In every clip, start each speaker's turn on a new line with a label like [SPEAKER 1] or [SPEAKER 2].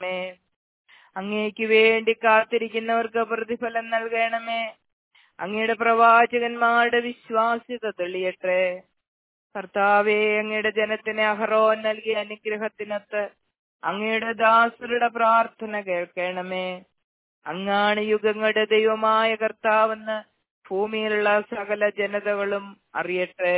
[SPEAKER 1] നൽകണമേ അങ്ങേക്ക് വേണ്ടി കാത്തിരിക്കുന്നവർക്ക് പ്രതിഫലം നൽകണമേ അങ്ങയുടെ പ്രവാചകന്മാരുടെ വിശ്വാസ്യത തെളിയട്ടെ കർത്താവെ അങ്ങയുടെ ജനത്തിന് അഹറോൻ നൽകിയ അനുഗ്രഹത്തിനൊത്ത് അങ്ങയുടെ ദാസരുടെ പ്രാർത്ഥന കേൾക്കണമേ അങ്ങാണ് യുഗങ്ങളുടെ ദൈവമായ കർത്താവെന്ന് ഭൂമിയിലുള്ള സകല ജനതകളും അറിയട്ടെ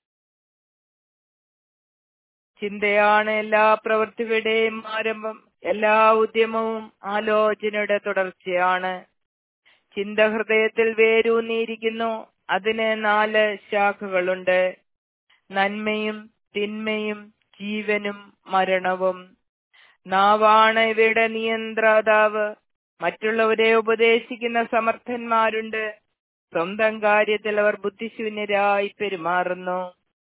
[SPEAKER 1] ചിന്തയാണ് എല്ലാ പ്രവൃത്തികളുടെയും ആരംഭം എല്ലാ ഉദ്യമവും ആലോചനയുടെ തുടർച്ചയാണ് ചിന്ത ഹൃദയത്തിൽ വേരൂന്നിയിരിക്കുന്നു അതിന് നാല് ശാഖകളുണ്ട് നന്മയും തിന്മയും ജീവനും മരണവും നാവാണ് ഇവയുടെ നിയന്ത്രാതാവ് മറ്റുള്ളവരെ ഉപദേശിക്കുന്ന സമർത്ഥന്മാരുണ്ട് സ്വന്തം കാര്യത്തിൽ അവർ ബുദ്ധിശൂന്യരായി പെരുമാറുന്നു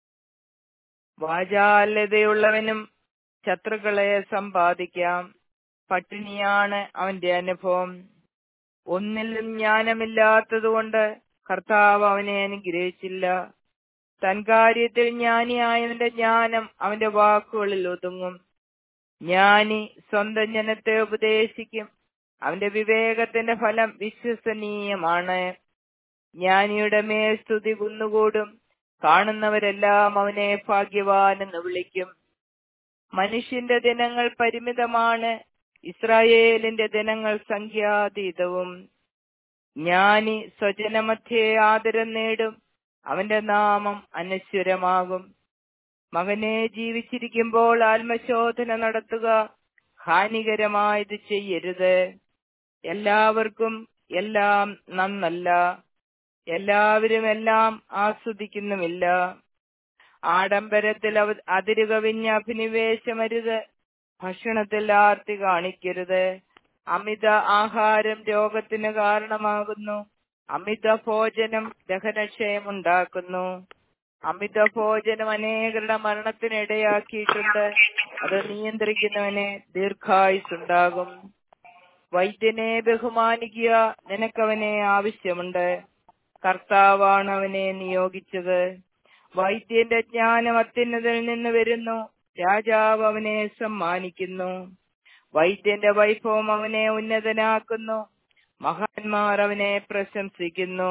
[SPEAKER 1] വാചാലതയുള്ളവനും ശത്രുക്കളെ സമ്പാദിക്കാം പട്ടിണിയാണ് അവന്റെ അനുഭവം ഒന്നിലും ജ്ഞാനമില്ലാത്തതുകൊണ്ട് കർത്താവ് അവനെ അനുഗ്രഹിച്ചില്ല തൻ കാര്യത്തിൽ ജ്ഞാനിയായവന്റെ ജ്ഞാനം അവന്റെ വാക്കുകളിൽ ഒതുങ്ങും ജ്ഞാനി സ്വന്തം ജനത്തെ ഉപദേശിക്കും അവന്റെ വിവേകത്തിന്റെ ഫലം വിശ്വസനീയമാണ് ജ്ഞാനിയുടെ മേൽ സ്തുതി കുന്നുകൂടും കാണുന്നവരെല്ലാം അവനെ ഭാഗ്യവാൻ എന്ന് വിളിക്കും മനുഷ്യന്റെ ദിനങ്ങൾ പരിമിതമാണ് ഇസ്രായേലിന്റെ ദിനങ്ങൾ സംഖ്യാതീതവും ജ്ഞാനി സ്വജനമധ്യേ ആദരം നേടും അവന്റെ നാമം അനശ്വരമാകും മകനെ ജീവിച്ചിരിക്കുമ്പോൾ ആത്മശോധന നടത്തുക ഹാനികരമായത് ചെയ്യരുത് എല്ലാവർക്കും എല്ലാം നന്നല്ല എല്ലാവരും എല്ലാം ആസ്വദിക്കുന്നുമില്ല ആഡംബരത്തിൽ അവ അതിരുകവിഞ്ഞ അഭിനിവേശമരുത് ഭക്ഷണത്തിൽ ആർത്തി കാണിക്കരുത് അമിത ആഹാരം രോഗത്തിന് കാരണമാകുന്നു അമിത ഭോജനം ദഹനക്ഷയമുണ്ടാക്കുന്നു അമിത ഭോജനം അനേകരുടെ മരണത്തിന് ഇടയാക്കിയിട്ടുണ്ട് അത് നിയന്ത്രിക്കുന്നവന് ദീർഘായുസുണ്ടാകും വൈദ്യനെ ബഹുമാനിക്കുക നിനക്കവനെ ആവശ്യമുണ്ട് കർത്താവാണ് അവനെ നിയോഗിച്ചത് വൈദ്യന്റെ ജ്ഞാനം അത്യുന്നതിൽ നിന്ന് വരുന്നു രാജാവ് അവനെ സമ്മാനിക്കുന്നു വൈദ്യന്റെ വൈഭവം അവനെ ഉന്നതനാക്കുന്നു മഹാന്മാർ അവനെ പ്രശംസിക്കുന്നു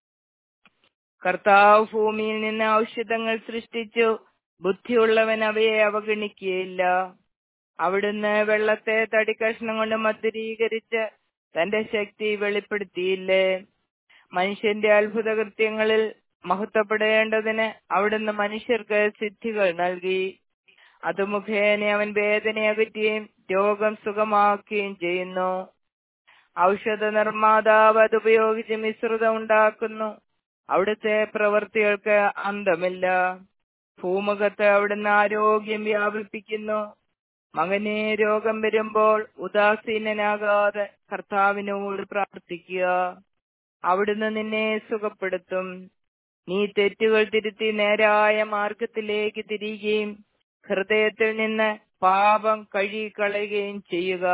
[SPEAKER 1] കർത്താവ് ഭൂമിയിൽ നിന്ന് ഔഷധങ്ങൾ സൃഷ്ടിച്ചു ബുദ്ധിയുള്ളവൻ അവയെ അവഗണിക്കുകയില്ല അവിടുന്ന് വെള്ളത്തെ തടിക്കഷ്ണം കൊണ്ട് മധുരീകരിച്ച് തന്റെ ശക്തി വെളിപ്പെടുത്തിയില്ലേ മനുഷ്യന്റെ അത്ഭുത കൃത്യങ്ങളിൽ മഹത്വപ്പെടേണ്ടതിന് അവിടുന്ന് മനുഷ്യർക്ക് സിദ്ധികൾ നൽകി അത് മുഖേന അവൻ വേദന അകറ്റുകയും രോഗം സുഖമാക്കുകയും ചെയ്യുന്നു ഔഷധ നിർമ്മാതാവ് അത് ഉപയോഗിച്ച് മിശ്രിതം ഉണ്ടാക്കുന്നു അവിടുത്തെ പ്രവൃത്തികൾക്ക് അന്തമില്ല ഭൂമുഖത്ത് അവിടുന്ന് ആരോഗ്യം വ്യാപിപ്പിക്കുന്നു മകനെ രോഗം വരുമ്പോൾ ഉദാസീനനാകാതെ കർത്താവിനോട് പ്രാർത്ഥിക്കുക അവിടുന്ന് നിന്നെ സുഖപ്പെടുത്തും നീ തെറ്റുകൾ തിരുത്തി നേരായ മാർഗത്തിലേക്ക് തിരികുകയും ഹൃദയത്തിൽ നിന്ന് പാപം കഴുകിക്കളയുകയും ചെയ്യുക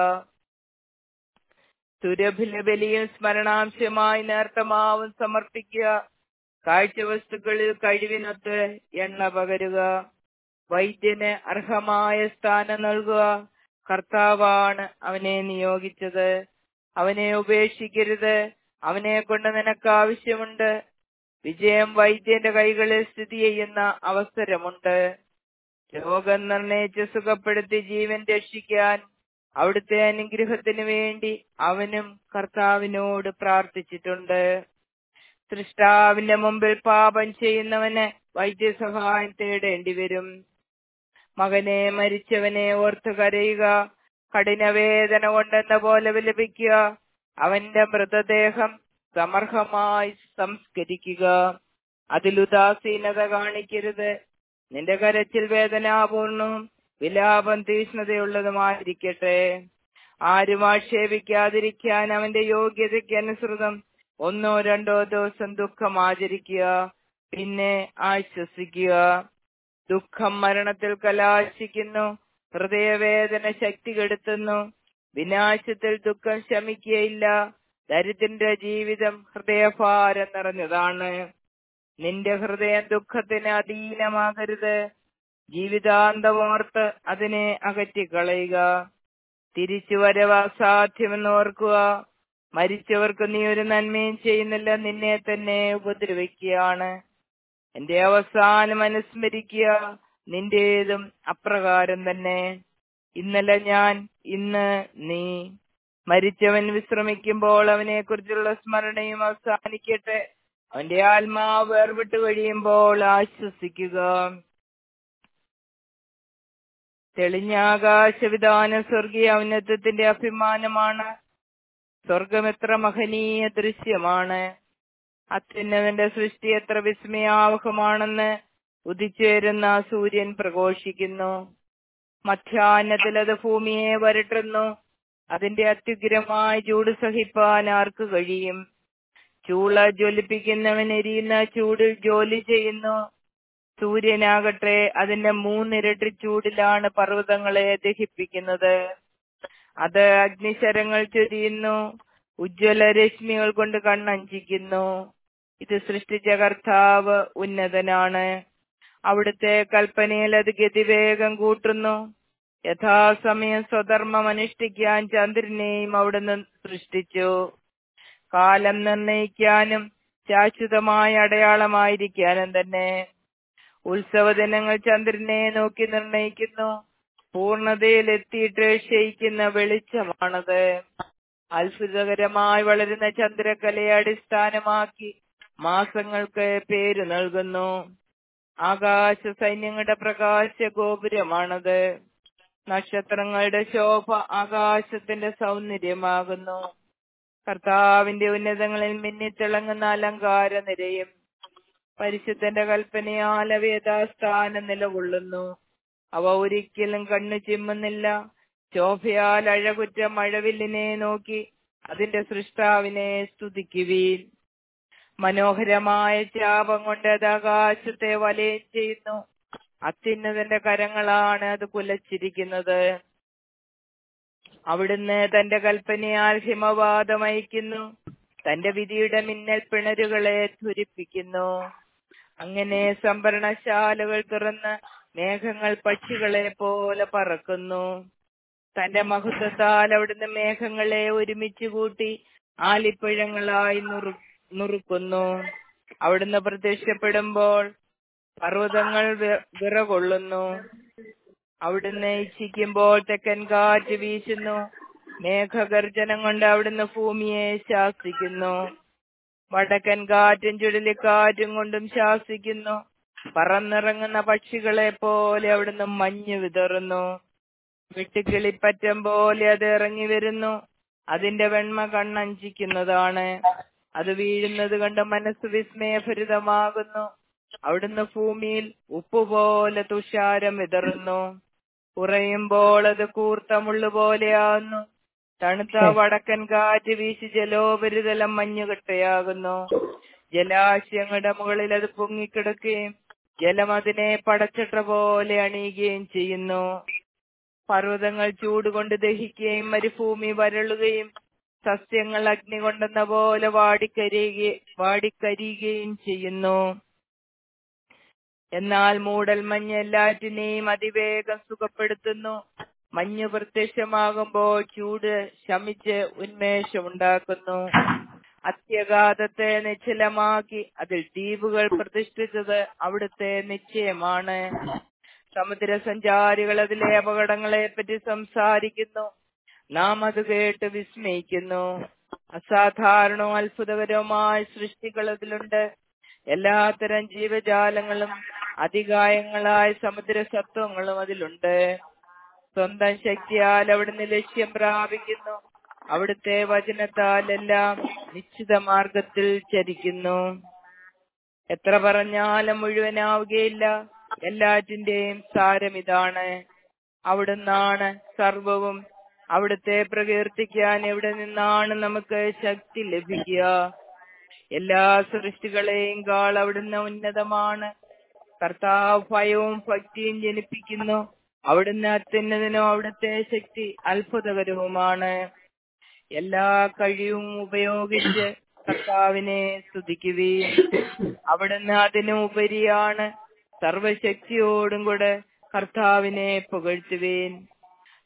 [SPEAKER 1] സുരഭില ബലിയിൽ സ്മരണാംശമായി നേർത്തമാവും സമർപ്പിക്കുക കാഴ്ചവസ്തുക്കളിൽ കഴിവിനൊത്ത് എണ്ണ പകരുക വൈദ്യന് അർഹമായ സ്ഥാനം നൽകുക കർത്താവാണ് അവനെ നിയോഗിച്ചത് അവനെ ഉപേക്ഷിക്കരുത് അവനെ കൊണ്ട് നിനക്ക് ആവശ്യമുണ്ട് വിജയം വൈദ്യന്റെ കൈകളിൽ സ്ഥിതി ചെയ്യുന്ന അവസരമുണ്ട് രോഗം നിർണയിച്ച് സുഖപ്പെടുത്തി ജീവൻ രക്ഷിക്കാൻ അവിടുത്തെ അനുഗ്രഹത്തിന് വേണ്ടി അവനും കർത്താവിനോട് പ്രാർത്ഥിച്ചിട്ടുണ്ട് സൃഷ്ടാവിന്റെ മുമ്പിൽ പാപം ചെയ്യുന്നവന് വൈദ്യസഹായം തേടേണ്ടി വരും മകനെ മരിച്ചവനെ ഓർത്ത് കരയുക കഠിനവേദന കൊണ്ടെന്ന പോലെ വിലപിക്കുക അവന്റെ മൃതദേഹം സമർഹമായി സംസ്കരിക്കുക അതിലുദാസീനത കാണിക്കരുത് നിന്റെ കരച്ചിൽ വേദനാപൂർണവും വിലാപം തീഷ്ണതയുള്ളതുമായിരിക്കട്ടെ ആരും ആക്ഷേപിക്കാതിരിക്കാൻ അവന്റെ യോഗ്യതയ്ക്ക് അനുസൃതം ഒന്നോ രണ്ടോ ദിവസം ദുഃഖം ആചരിക്കുക പിന്നെ ആശ്വസിക്കുക ദുഃഖം മരണത്തിൽ കലാശിക്കുന്നു ഹൃദയവേദന ശക്തി കെടുത്തുന്നു വിനാശത്തിൽ ദുഃഖം ശമിക്കുകയില്ല ദരിദ്രന്റെ ജീവിതം ഹൃദയഭാരം നിറഞ്ഞതാണ് നിന്റെ ഹൃദയം ദുഃഖത്തിന് അധീനമാകരുത് ജീവിതാന്തമോർത്ത് അതിനെ അകറ്റിക്കളയുക തിരിച്ചു വരവ് അസാധ്യമെന്ന് ഓർക്കുക മരിച്ചവർക്ക് നീ ഒരു നന്മയും ചെയ്യുന്നില്ല നിന്നെ തന്നെ ഉപദ്രവിക്കുകയാണ് എന്റെ അവസാനം അനുസ്മരിക്കുക നിന്റേതും അപ്രകാരം തന്നെ ഇന്നലെ ഞാൻ ഇന്ന് നീ മരിച്ചവൻ വിശ്രമിക്കുമ്പോൾ അവനെ കുറിച്ചുള്ള സ്മരണയും അവസാനിക്കട്ടെ അവന്റെ ആത്മാവ് വേർവിട്ട് കഴിയുമ്പോൾ ആശ്വസിക്കുക തെളിഞ്ഞ ആകാശവിധാന സ്വർഗീയ ഔന്നത്യത്തിന്റെ അഭിമാനമാണ് സ്വർഗം എത്ര മഹനീയ ദൃശ്യമാണ് അത്യുന്നതന്റെ സൃഷ്ടി എത്ര വിസ്മയാവഹമാണെന്ന് ഉദിച്ചേരുന്ന സൂര്യൻ പ്രഘോഷിക്കുന്നു മധ്യാഹ്നത്തിൽ അത് ഭൂമിയെ വരട്ടുന്നു അതിന്റെ അത്യുഗ്രമായ ചൂട് സഹിപ്പാൻ ആർക്ക് കഴിയും ചൂള ജ്വലിപ്പിക്കുന്നവൻ എരിയുന്ന ചൂടിൽ ജോലി ചെയ്യുന്നു സൂര്യനാകട്ടെ അതിന്റെ മൂന്നിരട്ടി ചൂടിലാണ് പർവ്വതങ്ങളെ ദഹിപ്പിക്കുന്നത് അത് അഗ്നിശരങ്ങൾ ചൊരിയുന്നു ഉജ്ജ്വല രശ്മികൾ കൊണ്ട് കണ്ണഞ്ചിക്കുന്നു ഇത് സൃഷ്ടിച്ച കർത്താവ് ഉന്നതനാണ് അവിടുത്തെ കൽപ്പനയിൽ അത് ഗതിവേഗം കൂട്ടുന്നു യഥാസമയം സ്വധർമ്മം അനുഷ്ഠിക്കാൻ ചന്ദ്രനെയും അവിടുന്ന് സൃഷ്ടിച്ചു കാലം നിർണയിക്കാനും ശാശ്വതമായ അടയാളമായിരിക്കാനും തന്നെ ഉത്സവ ദിനങ്ങൾ ചന്ദ്രനെ നോക്കി നിർണയിക്കുന്നു പൂർണതയിൽ എത്തിയിട്ട് ക്ഷയിക്കുന്ന വെളിച്ചമാണത് അത്ഭുതകരമായി വളരുന്ന ചന്ദ്രകലയെ അടിസ്ഥാനമാക്കി മാസങ്ങൾക്ക് പേര് നൽകുന്നു ആകാശ സൈന്യങ്ങളുടെ പ്രകാശ ഗോപുരമാണത് നക്ഷത്രങ്ങളുടെ ശോഭ ആകാശത്തിന്റെ സൗന്ദര്യമാകുന്നു കർത്താവിന്റെ ഉന്നതങ്ങളിൽ മിന്നിത്തിളങ്ങുന്ന അലങ്കാര നിരയും പരിശുദ്ധന്റെ കൽപ്പനയാൽ അവ യഥാസ്ഥാനം നിലകൊള്ളുന്നു അവ ഒരിക്കലും കണ്ണു ചിമ്മുന്നില്ല ശോഭയാൽ അഴകുറ്റ മഴവില്ലിനെ നോക്കി അതിന്റെ സൃഷ്ടാവിനെ സ്തുതിക്കുവീൻ മനോഹരമായ ചാപം കൊണ്ട് അത് ആകാശത്തെ വലയം ചെയ്യുന്നു അത്യുന്നതന്റെ കരങ്ങളാണ് അത് കുലച്ചിരിക്കുന്നത് അവിടുന്ന് തന്റെ കൽപ്പനയാൽ ഹിമവാദം അയക്കുന്നു തന്റെ വിധിയുടെ മിന്നൽ പിണരുകളെ ധുരിപ്പിക്കുന്നു അങ്ങനെ സംഭരണശാലകൾ തുറന്ന് മേഘങ്ങൾ പക്ഷികളെ പോലെ പറക്കുന്നു തന്റെ മഹത്വത്താൽ അവിടുന്ന് മേഘങ്ങളെ ഒരുമിച്ച് കൂട്ടി ആലിപ്പഴങ്ങളായി നുറു നുറുക്കുന്നു അവിടുന്ന് പ്രത്യക്ഷപ്പെടുമ്പോൾ പർവ്വതങ്ങൾ വിറകൊള്ളുന്നു അവിടുന്ന് ഇച്ഛിക്കുമ്പോൾ തെക്കൻ കാറ്റ് വീശുന്നു മേഘഗർജനം കൊണ്ട് അവിടുന്ന് ഭൂമിയെ ശാസിക്കുന്നു വടക്കൻ കാറ്റും ചുഴലിക്കാറ്റും കൊണ്ടും ശാസിക്കുന്നു പറന്നിറങ്ങുന്ന പക്ഷികളെ പോലെ അവിടുന്ന് മഞ്ഞ് വിതറുന്നു വെട്ടുകിളിപ്പറ്റം പോലെ അത് ഇറങ്ങി വരുന്നു അതിന്റെ വെണ്മ കണ്ണഞ്ചിക്കുന്നതാണ് അത് വീഴുന്നത് കണ്ട് മനസ്സ് വിസ്മയഭരിതമാകുന്നു അവിടുന്ന് ഭൂമിയിൽ ഉപ്പുപോലെ തുഷാരം വിതറുന്നു കുറയുമ്പോൾ അത് കൂർത്ത മുള്ളു പോലെയാകുന്നു തണുത്ത വടക്കൻ കാറ്റ് വീശി ജലോപരിതലം മഞ്ഞുകട്ടയാകുന്നു ജലാശയങ്ങളുടെ മുകളിൽ അത് പൊങ്ങിക്കിടക്കുകയും ജലം അതിനെ പടച്ചട്ട പോലെ അണിയുകയും ചെയ്യുന്നു പർവ്വതങ്ങൾ ചൂടുകൊണ്ട് ദഹിക്കുകയും മരുഭൂമി വരളുകയും സസ്യങ്ങൾ അഗ്നി കൊണ്ടെന്ന പോലെ വാടിക്കരിയുക വാടിക്കരിയുകയും ചെയ്യുന്നു എന്നാൽ മൂടൽ മഞ്ഞ് എല്ലാറ്റിനെയും അതിവേഗം സുഖപ്പെടുത്തുന്നു മഞ്ഞ് പ്രത്യക്ഷമാകുമ്പോൾ ചൂട് ശമിച്ച് ഉന്മേഷമുണ്ടാക്കുന്നു അത്യഘാതത്തെ നിശ്ചലമാക്കി അതിൽ ദ്വീപുകൾ പ്രതിഷ്ഠിച്ചത് അവിടുത്തെ നിശ്ചയമാണ് സമുദ്ര സഞ്ചാരികൾ അതിലെ അപകടങ്ങളെ പറ്റി സംസാരിക്കുന്നു നാം അത് കേട്ട് വിസ്മയിക്കുന്നു അസാധാരണവും അത്ഭുതകരവുമായ സൃഷ്ടികൾ അതിലുണ്ട് എല്ലാത്തരം ജീവജാലങ്ങളും അതികായങ്ങളായ സമുദ്ര സത്വങ്ങളും അതിലുണ്ട് സ്വന്തം ശക്തിയാൽ അവിടുന്ന് ലക്ഷ്യം പ്രാപിക്കുന്നു അവിടുത്തെ വചനത്താൽ എല്ലാം നിശ്ചിത മാർഗത്തിൽ ചരിക്കുന്നു എത്ര പറഞ്ഞാലും മുഴുവനാവുകയില്ല എല്ലാറ്റിന്റെയും സാരം ഇതാണ് അവിടുന്നാണ് സർവവും അവിടുത്തെ പ്രകീർത്തിക്കാൻ എവിടെ നിന്നാണ് നമുക്ക് ശക്തി ലഭിക്കുക എല്ലാ സൃഷ്ടികളെയും കാൾ അവിടുന്ന് ഉന്നതമാണ് കർത്താവ് ഭയവും ഭക്തിയും ജനിപ്പിക്കുന്നു അവിടുന്ന് അത്യുന്നതിനും അവിടുത്തെ ശക്തി അത്ഭുതകരവുമാണ് എല്ലാ കഴിവും ഉപയോഗിച്ച് കർത്താവിനെ സ്തുതിക്കുകയും അവിടുന്ന് അതിനു ഉപരിയാണ് സർവശക്തിയോടും കൂടെ കർത്താവിനെ പുകഴ്ത്തുവേൻ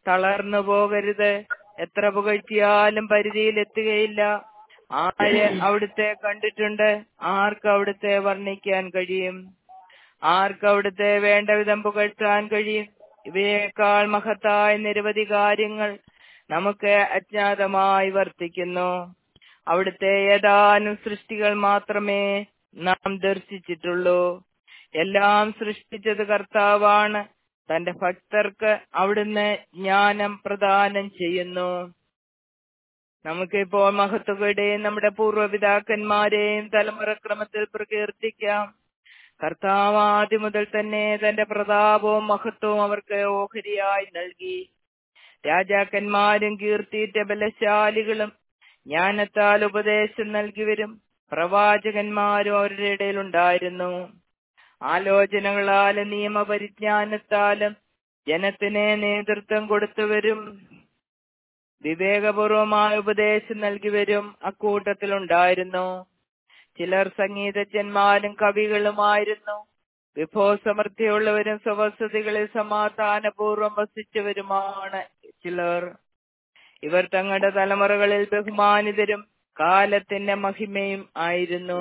[SPEAKER 1] തളർന്നു പോകരുത് എത്ര പുകഴ്ത്തിയാലും പരിധിയിലെത്തുകയില്ല ആര് അവിടുത്തെ കണ്ടിട്ടുണ്ട് ആർക്ക് അവിടുത്തെ വർണ്ണിക്കാൻ കഴിയും ആർക്ക് അവിടുത്തെ വേണ്ട വിധം പുകഴ്ത്താൻ കഴിയും ഇവയേക്കാൾ മഹത്തായ നിരവധി കാര്യങ്ങൾ നമുക്ക് അജ്ഞാതമായി വർത്തിക്കുന്നു അവിടുത്തെ ഏതാനും സൃഷ്ടികൾ മാത്രമേ നാം ദർശിച്ചിട്ടുള്ളൂ എല്ലാം സൃഷ്ടിച്ചത് കർത്താവാണ് തന്റെ ഭക്തർക്ക് അവിടുന്ന് ജ്ഞാനം പ്രദാനം ചെയ്യുന്നു നമുക്കിപ്പോൾ മഹത്വയുടെയും നമ്മുടെ പൂർവ്വപിതാക്കന്മാരെയും തലമുറക്രമത്തിൽ പ്രകീർത്തിക്കാം കർത്താവ് ആദ്യം മുതൽ തന്നെ തന്റെ പ്രതാപവും മഹത്വവും അവർക്ക് ഓഹരിയായി നൽകി രാജാക്കന്മാരും കീർത്തിയിട്ട ബലശാലികളും ജ്ഞാനത്താൽ ഉപദേശം നൽകിവരും പ്രവാചകന്മാരും അവരുടെ ഇടയിൽ ഉണ്ടായിരുന്നു ആലോചനകളാലും നിയമപരിജ്ഞാനത്താലും ജനത്തിന് നേതൃത്വം കൊടുത്തുവരും വിവേകപൂർവമായ ഉപദേശം നൽകിവരും അക്കൂട്ടത്തിലുണ്ടായിരുന്നു ചിലർ സംഗീതജ്ഞന്മാരും കവികളുമായിരുന്നു വിഭവസമൃദ്ധിയുള്ളവരും സ്വവസതികളിൽ സമാധാനപൂർവ്വം വസിച്ചവരുമാണ് ചിലർ ഇവർ തങ്ങളുടെ തലമുറകളിൽ ബഹുമാനിതരും കാലത്തിന്റെ മഹിമയും ആയിരുന്നു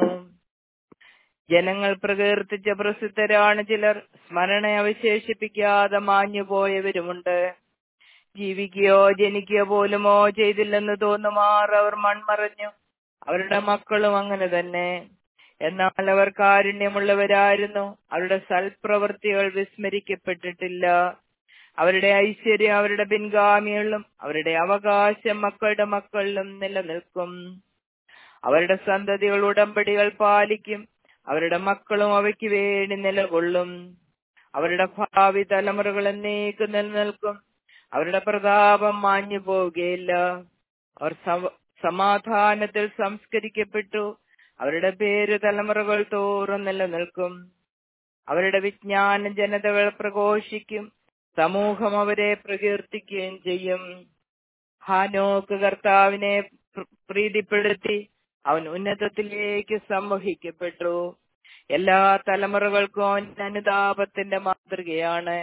[SPEAKER 1] ജനങ്ങൾ പ്രകീർത്തിച്ച പ്രസിദ്ധരാണ് ചിലർ സ്മരണ അവശേഷിപ്പിക്കാതെ മാഞ്ഞുപോയവരുമുണ്ട് ജീവിക്കുകയോ ജനിക്കുകയോ പോലുമോ ചെയ്തില്ലെന്ന് തോന്നുമാർ അവർ മൺമറഞ്ഞു അവരുടെ മക്കളും അങ്ങനെ തന്നെ എന്നാൽ അവർ കാരുണ്യമുള്ളവരായിരുന്നു അവരുടെ സൽപ്രവൃത്തികൾ വിസ്മരിക്കപ്പെട്ടിട്ടില്ല അവരുടെ ഐശ്വര്യം അവരുടെ പിൻഗാമികളിലും അവരുടെ അവകാശം മക്കളുടെ മക്കളിലും നിലനിൽക്കും അവരുടെ സന്തതികൾ ഉടമ്പടികൾ പാലിക്കും അവരുടെ മക്കളും അവയ്ക്ക് വേണ്ടി നിലകൊള്ളും അവരുടെ ഭാവി തലമുറകൾ എന്നേക്ക് നിലനിൽക്കും അവരുടെ പ്രതാപം മാഞ്ഞു പോവുകയില്ല അവർ സമാധാനത്തിൽ സംസ്കരിക്കപ്പെട്ടു അവരുടെ പേര് തലമുറകൾ തോറും നിലനിൽക്കും അവരുടെ വിജ്ഞാനം ജനതകൾ പ്രഘോഷിക്കും സമൂഹം അവരെ പ്രകീർത്തിക്കുകയും ചെയ്യും ഹാനോക്ക് കർത്താവിനെ പ്രീതിപ്പെടുത്തി അവൻ ഉന്നതത്തിലേക്ക് സംവഹിക്കപ്പെട്ടു എല്ലാ തലമുറകൾക്കും അവൻ അനുതാപത്തിന്റെ മാതൃകയാണ്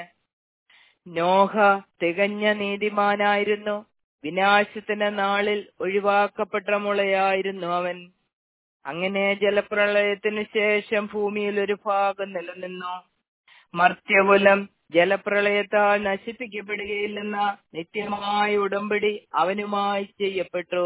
[SPEAKER 1] നോഹ തികഞ്ഞ നീതിമാനായിരുന്നു വിനാശത്തിന്റെ നാളിൽ ഒഴിവാക്കപ്പെട്ട മുളയായിരുന്നു അവൻ അങ്ങനെ ജലപ്രളയത്തിനു ശേഷം ഭൂമിയിൽ ഒരു ഭാഗം നിലനിന്നു മർത്യകുലം ജലപ്രളയത്താൽ നശിപ്പിക്കപ്പെടുകയില്ലെന്ന നിത്യമായ ഉടമ്പടി അവനുമായി ചെയ്യപ്പെട്ടു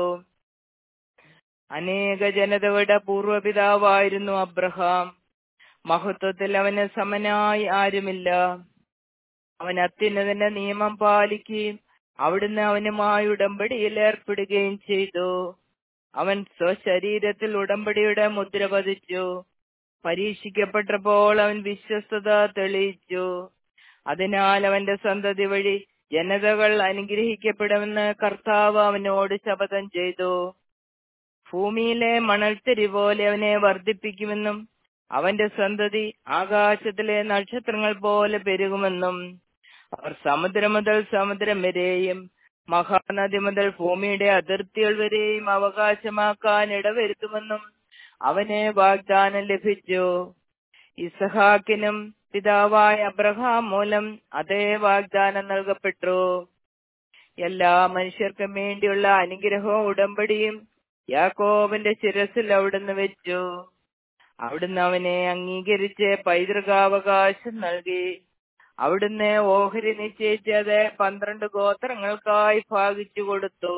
[SPEAKER 1] അനേക ജനതകളുടെ പൂർവ്വപിതാവായിരുന്നു അബ്രഹാം മഹത്വത്തിൽ അവന് സമനായി ആരുമില്ല അവൻ അത്യുന്നതന്റെ നിയമം പാലിക്കുകയും അവിടുന്ന് അവനുമായി ഉടമ്പടിയിൽ ഏർപ്പെടുകയും ചെയ്തു അവൻ സ്വശരീരത്തിൽ ഉടമ്പടിയുടെ മുദ്ര പതിച്ചു പരീക്ഷിക്കപ്പെട്ടപ്പോൾ അവൻ വിശ്വസ്തത തെളിയിച്ചു അതിനാൽ അവന്റെ സന്തതി വഴി ജനതകൾ അനുഗ്രഹിക്കപ്പെടുമെന്ന് കർത്താവ് അവനോട് ശപഥം ചെയ്തു ഭൂമിയിലെ മണൽത്തരി പോലെ അവനെ വർദ്ധിപ്പിക്കുമെന്നും അവന്റെ സന്തതി ആകാശത്തിലെ നക്ഷത്രങ്ങൾ പോലെ പെരുകുമെന്നും അവർ സമുദ്രം മുതൽ സമുദ്രം വരെയും മഹാനദി മുതൽ ഭൂമിയുടെ അതിർത്തികൾ വരെയും അവകാശമാക്കാൻ ഇടവരുത്തുമെന്നും അവന് വാഗ്ദാനം ലഭിച്ചു ഇസഹാക്കിനും പിതാവായ അബ്രഹാം മൂലം അതേ വാഗ്ദാനം നൽകപ്പെട്ടു എല്ലാ മനുഷ്യർക്കും വേണ്ടിയുള്ള അനുഗ്രഹവും ഉടമ്പടിയും യാക്കോബിന്റെ ശിരസിൽ അവിടുന്ന് വെച്ചു അവിടുന്ന് അവനെ അംഗീകരിച്ച് പൈതൃകാവകാശം നൽകി അവിടുന്ന് ഓഹരി നിശ്ചയിച്ചത് പന്ത്രണ്ട് ഗോത്രങ്ങൾക്കായി ഭാഗിച്ചു കൊടുത്തു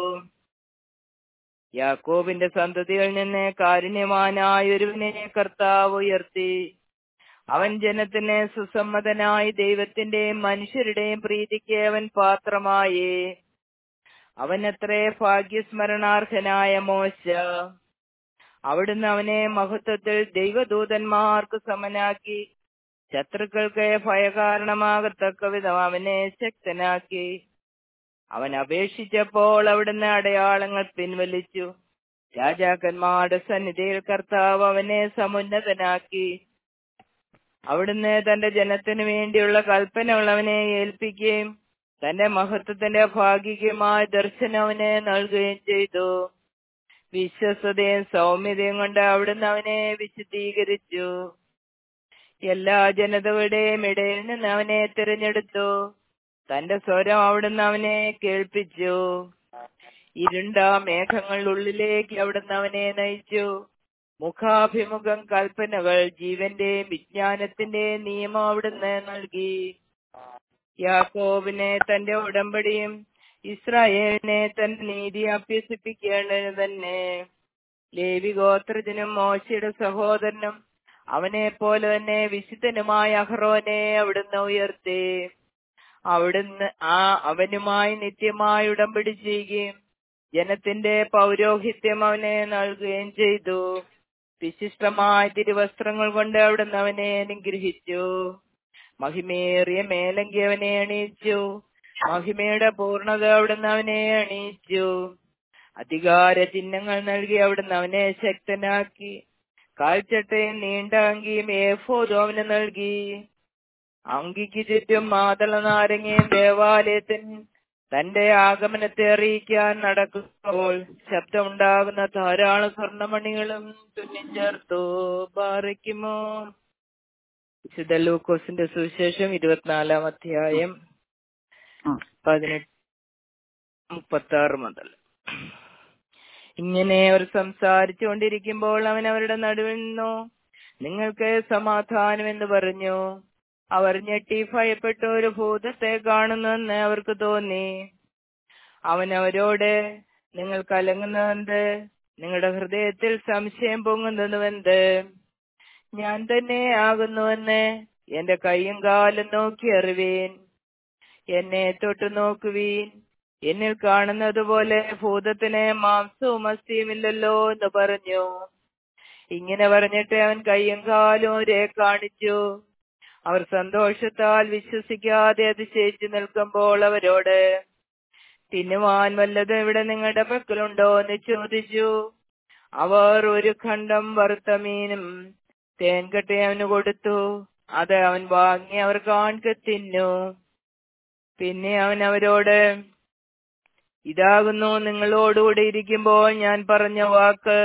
[SPEAKER 1] യാക്കോബിന്റെ സന്തതികളിൽ നിന്ന് കാരുണ്യവാനായ ഒരുവനെ കർത്താവ് ഉയർത്തി അവൻ ജനത്തിന് സുസമ്മതനായി ദൈവത്തിന്റെയും മനുഷ്യരുടെയും പ്രീതിക്ക് അവൻ പാത്രമായി അവനത്രേ ഭാഗ്യസ്മരണാർഹനായ മോശ അവിടുന്ന് അവനെ മഹത്വത്തിൽ ദൈവദൂതന്മാർക്ക് സമനാക്കി ശത്രുക്കൾക്ക് ഭയകാരണമാകത്തക്ക വിധം അവനെ ശക്തനാക്കി അവൻ അപേക്ഷിച്ചപ്പോൾ അവിടുന്ന് അടയാളങ്ങൾ പിൻവലിച്ചു രാജാക്കന്മാരുടെ സന്നിധിയിൽ കർത്താവ് അവനെ സമുന്നതനാക്കി അവിടുന്ന് തന്റെ ജനത്തിനു വേണ്ടിയുള്ള കൽപ്പനകൾ അവനെ ഏൽപ്പിക്കുകയും തന്റെ മഹത്വത്തിന്റെ ഭാഗികമായ ദർശനം അവനെ നൽകുകയും ചെയ്തു വിശ്വസതയും സൗമ്യതയും കൊണ്ട് അവിടുന്ന് അവനെ വിശദീകരിച്ചു എല്ലാ ജനതകളുടെയും ഇടയിൽ നിന്ന് അവനെ തിരഞ്ഞെടുത്തു തന്റെ സ്വരം അവിടുന്ന് അവനെ കേൾപ്പിച്ചു ഇരുണ്ട മേഘങ്ങളുള്ളിലേക്ക് അവിടുന്ന് അവനെ നയിച്ചു മുഖാഭിമുഖം കൽപ്പനകൾ ജീവന്റെയും വിജ്ഞാനത്തിന്റെയും നിയമം അവിടുന്ന് നൽകി യാക്കോബിനെ തന്റെ ഉടമ്പടിയും ഇസ്രായേലിനെ തന്റെ നീതി അഭ്യസിപ്പിക്കേണ്ടത് തന്നെ ലേവി ഗോത്രത്തിനും മോശയുടെ സഹോദരനും അവനെ പോലെ തന്നെ വിശുദ്ധനുമായ അഹ്റോനെ അവിടുന്ന് ഉയർത്തി അവിടുന്ന് ആ അവനുമായി നിത്യമായി ഉടമ്പടി ചെയ്യുകയും ജനത്തിന്റെ പൗരോഹിത്യം അവനെ നൽകുകയും ചെയ്തു വിശിഷ്ടമായ തിരുവസ്ത്രങ്ങൾ കൊണ്ട് അവിടുന്ന് അവനെ അനുഗ്രഹിച്ചു മഹിമേറിയ മേലങ്കി അവനെ അണിയിച്ചു മഹിമയുടെ പൂർണ്ണത അവിടുന്ന് അവനെ അണിയിച്ചു അധികാര ചിഹ്നങ്ങൾ നൽകി അവിടുന്ന് അവനെ ശക്തനാക്കി കാൽച്ചട്ടയും നീണ്ട അങ്കിയും ഏഫോദും അവന് നൽകി അങ്കിക്ക് ചുറ്റും മാതള നാരങ്ങയും ദേവാലയത്തിൽ തന്റെ ആഗമനത്തെ അറിയിക്കാൻ നടക്കുമ്പോൾ ശബ്ദമുണ്ടാകുന്ന ധാരാളം സ്വർണമണികളും തുന്നിച്ചേർത്തു പാറിക്കുമോ വിശുദ്ധ ലൂക്കോസിന്റെ സുവിശേഷം ഇരുപത്തിനാലാം അധ്യായം പതിനെട്ട് മുപ്പത്തി ആറ് മുതൽ ഇങ്ങനെ അവർ സംസാരിച്ചു കൊണ്ടിരിക്കുമ്പോൾ അവൻ അവരുടെ നടുവിൽ നിന്നു നിങ്ങൾക്ക് സമാധാനം എന്ന് പറഞ്ഞു അവർ ഞെട്ടി ഭയപ്പെട്ട ഒരു ഭൂതത്തെ കാണുന്നുവെന്ന് അവർക്ക് തോന്നി അവൻ അവരോട് നിങ്ങൾ കലങ്ങുന്നതെന്ത് നിങ്ങളുടെ ഹൃദയത്തിൽ സംശയം പൊങ്ങുന്നതുവെന്ത് ഞാൻ തന്നെ ആകുന്നുവെന്ന് എന്റെ കൈയും കാലും നോക്കി അറിവീൻ എന്നെ തൊട്ടു നോക്കുവീൻ എന്നിൽ കാണുന്നത് പോലെ ഭൂതത്തിന് മാംസവും അസ്ഥിയുമില്ലല്ലോ എന്ന് പറഞ്ഞു ഇങ്ങനെ പറഞ്ഞിട്ട് അവൻ കയ്യും കാലും ഒരേ കാണിച്ചു അവർ സന്തോഷത്താൽ വിശ്വസിക്കാതെ അതിശയിച്ചു നിൽക്കുമ്പോൾ അവരോട് തിന്നുവാൻ വല്ലതും ഇവിടെ നിങ്ങളുടെ പക്കലുണ്ടോ എന്ന് ചോദിച്ചു അവർ ഒരു ഖണ്ഡം വറുത്ത മീനും തേൻകട്ടി അവന് കൊടുത്തു അത് അവൻ വാങ്ങി അവർ കാണിക്ക തിന്നു പിന്നെ അവൻ അവരോട് ഇതാകുന്നു നിങ്ങളോടുകൂടെ ഇരിക്കുമ്പോൾ ഞാൻ പറഞ്ഞ വാക്ക്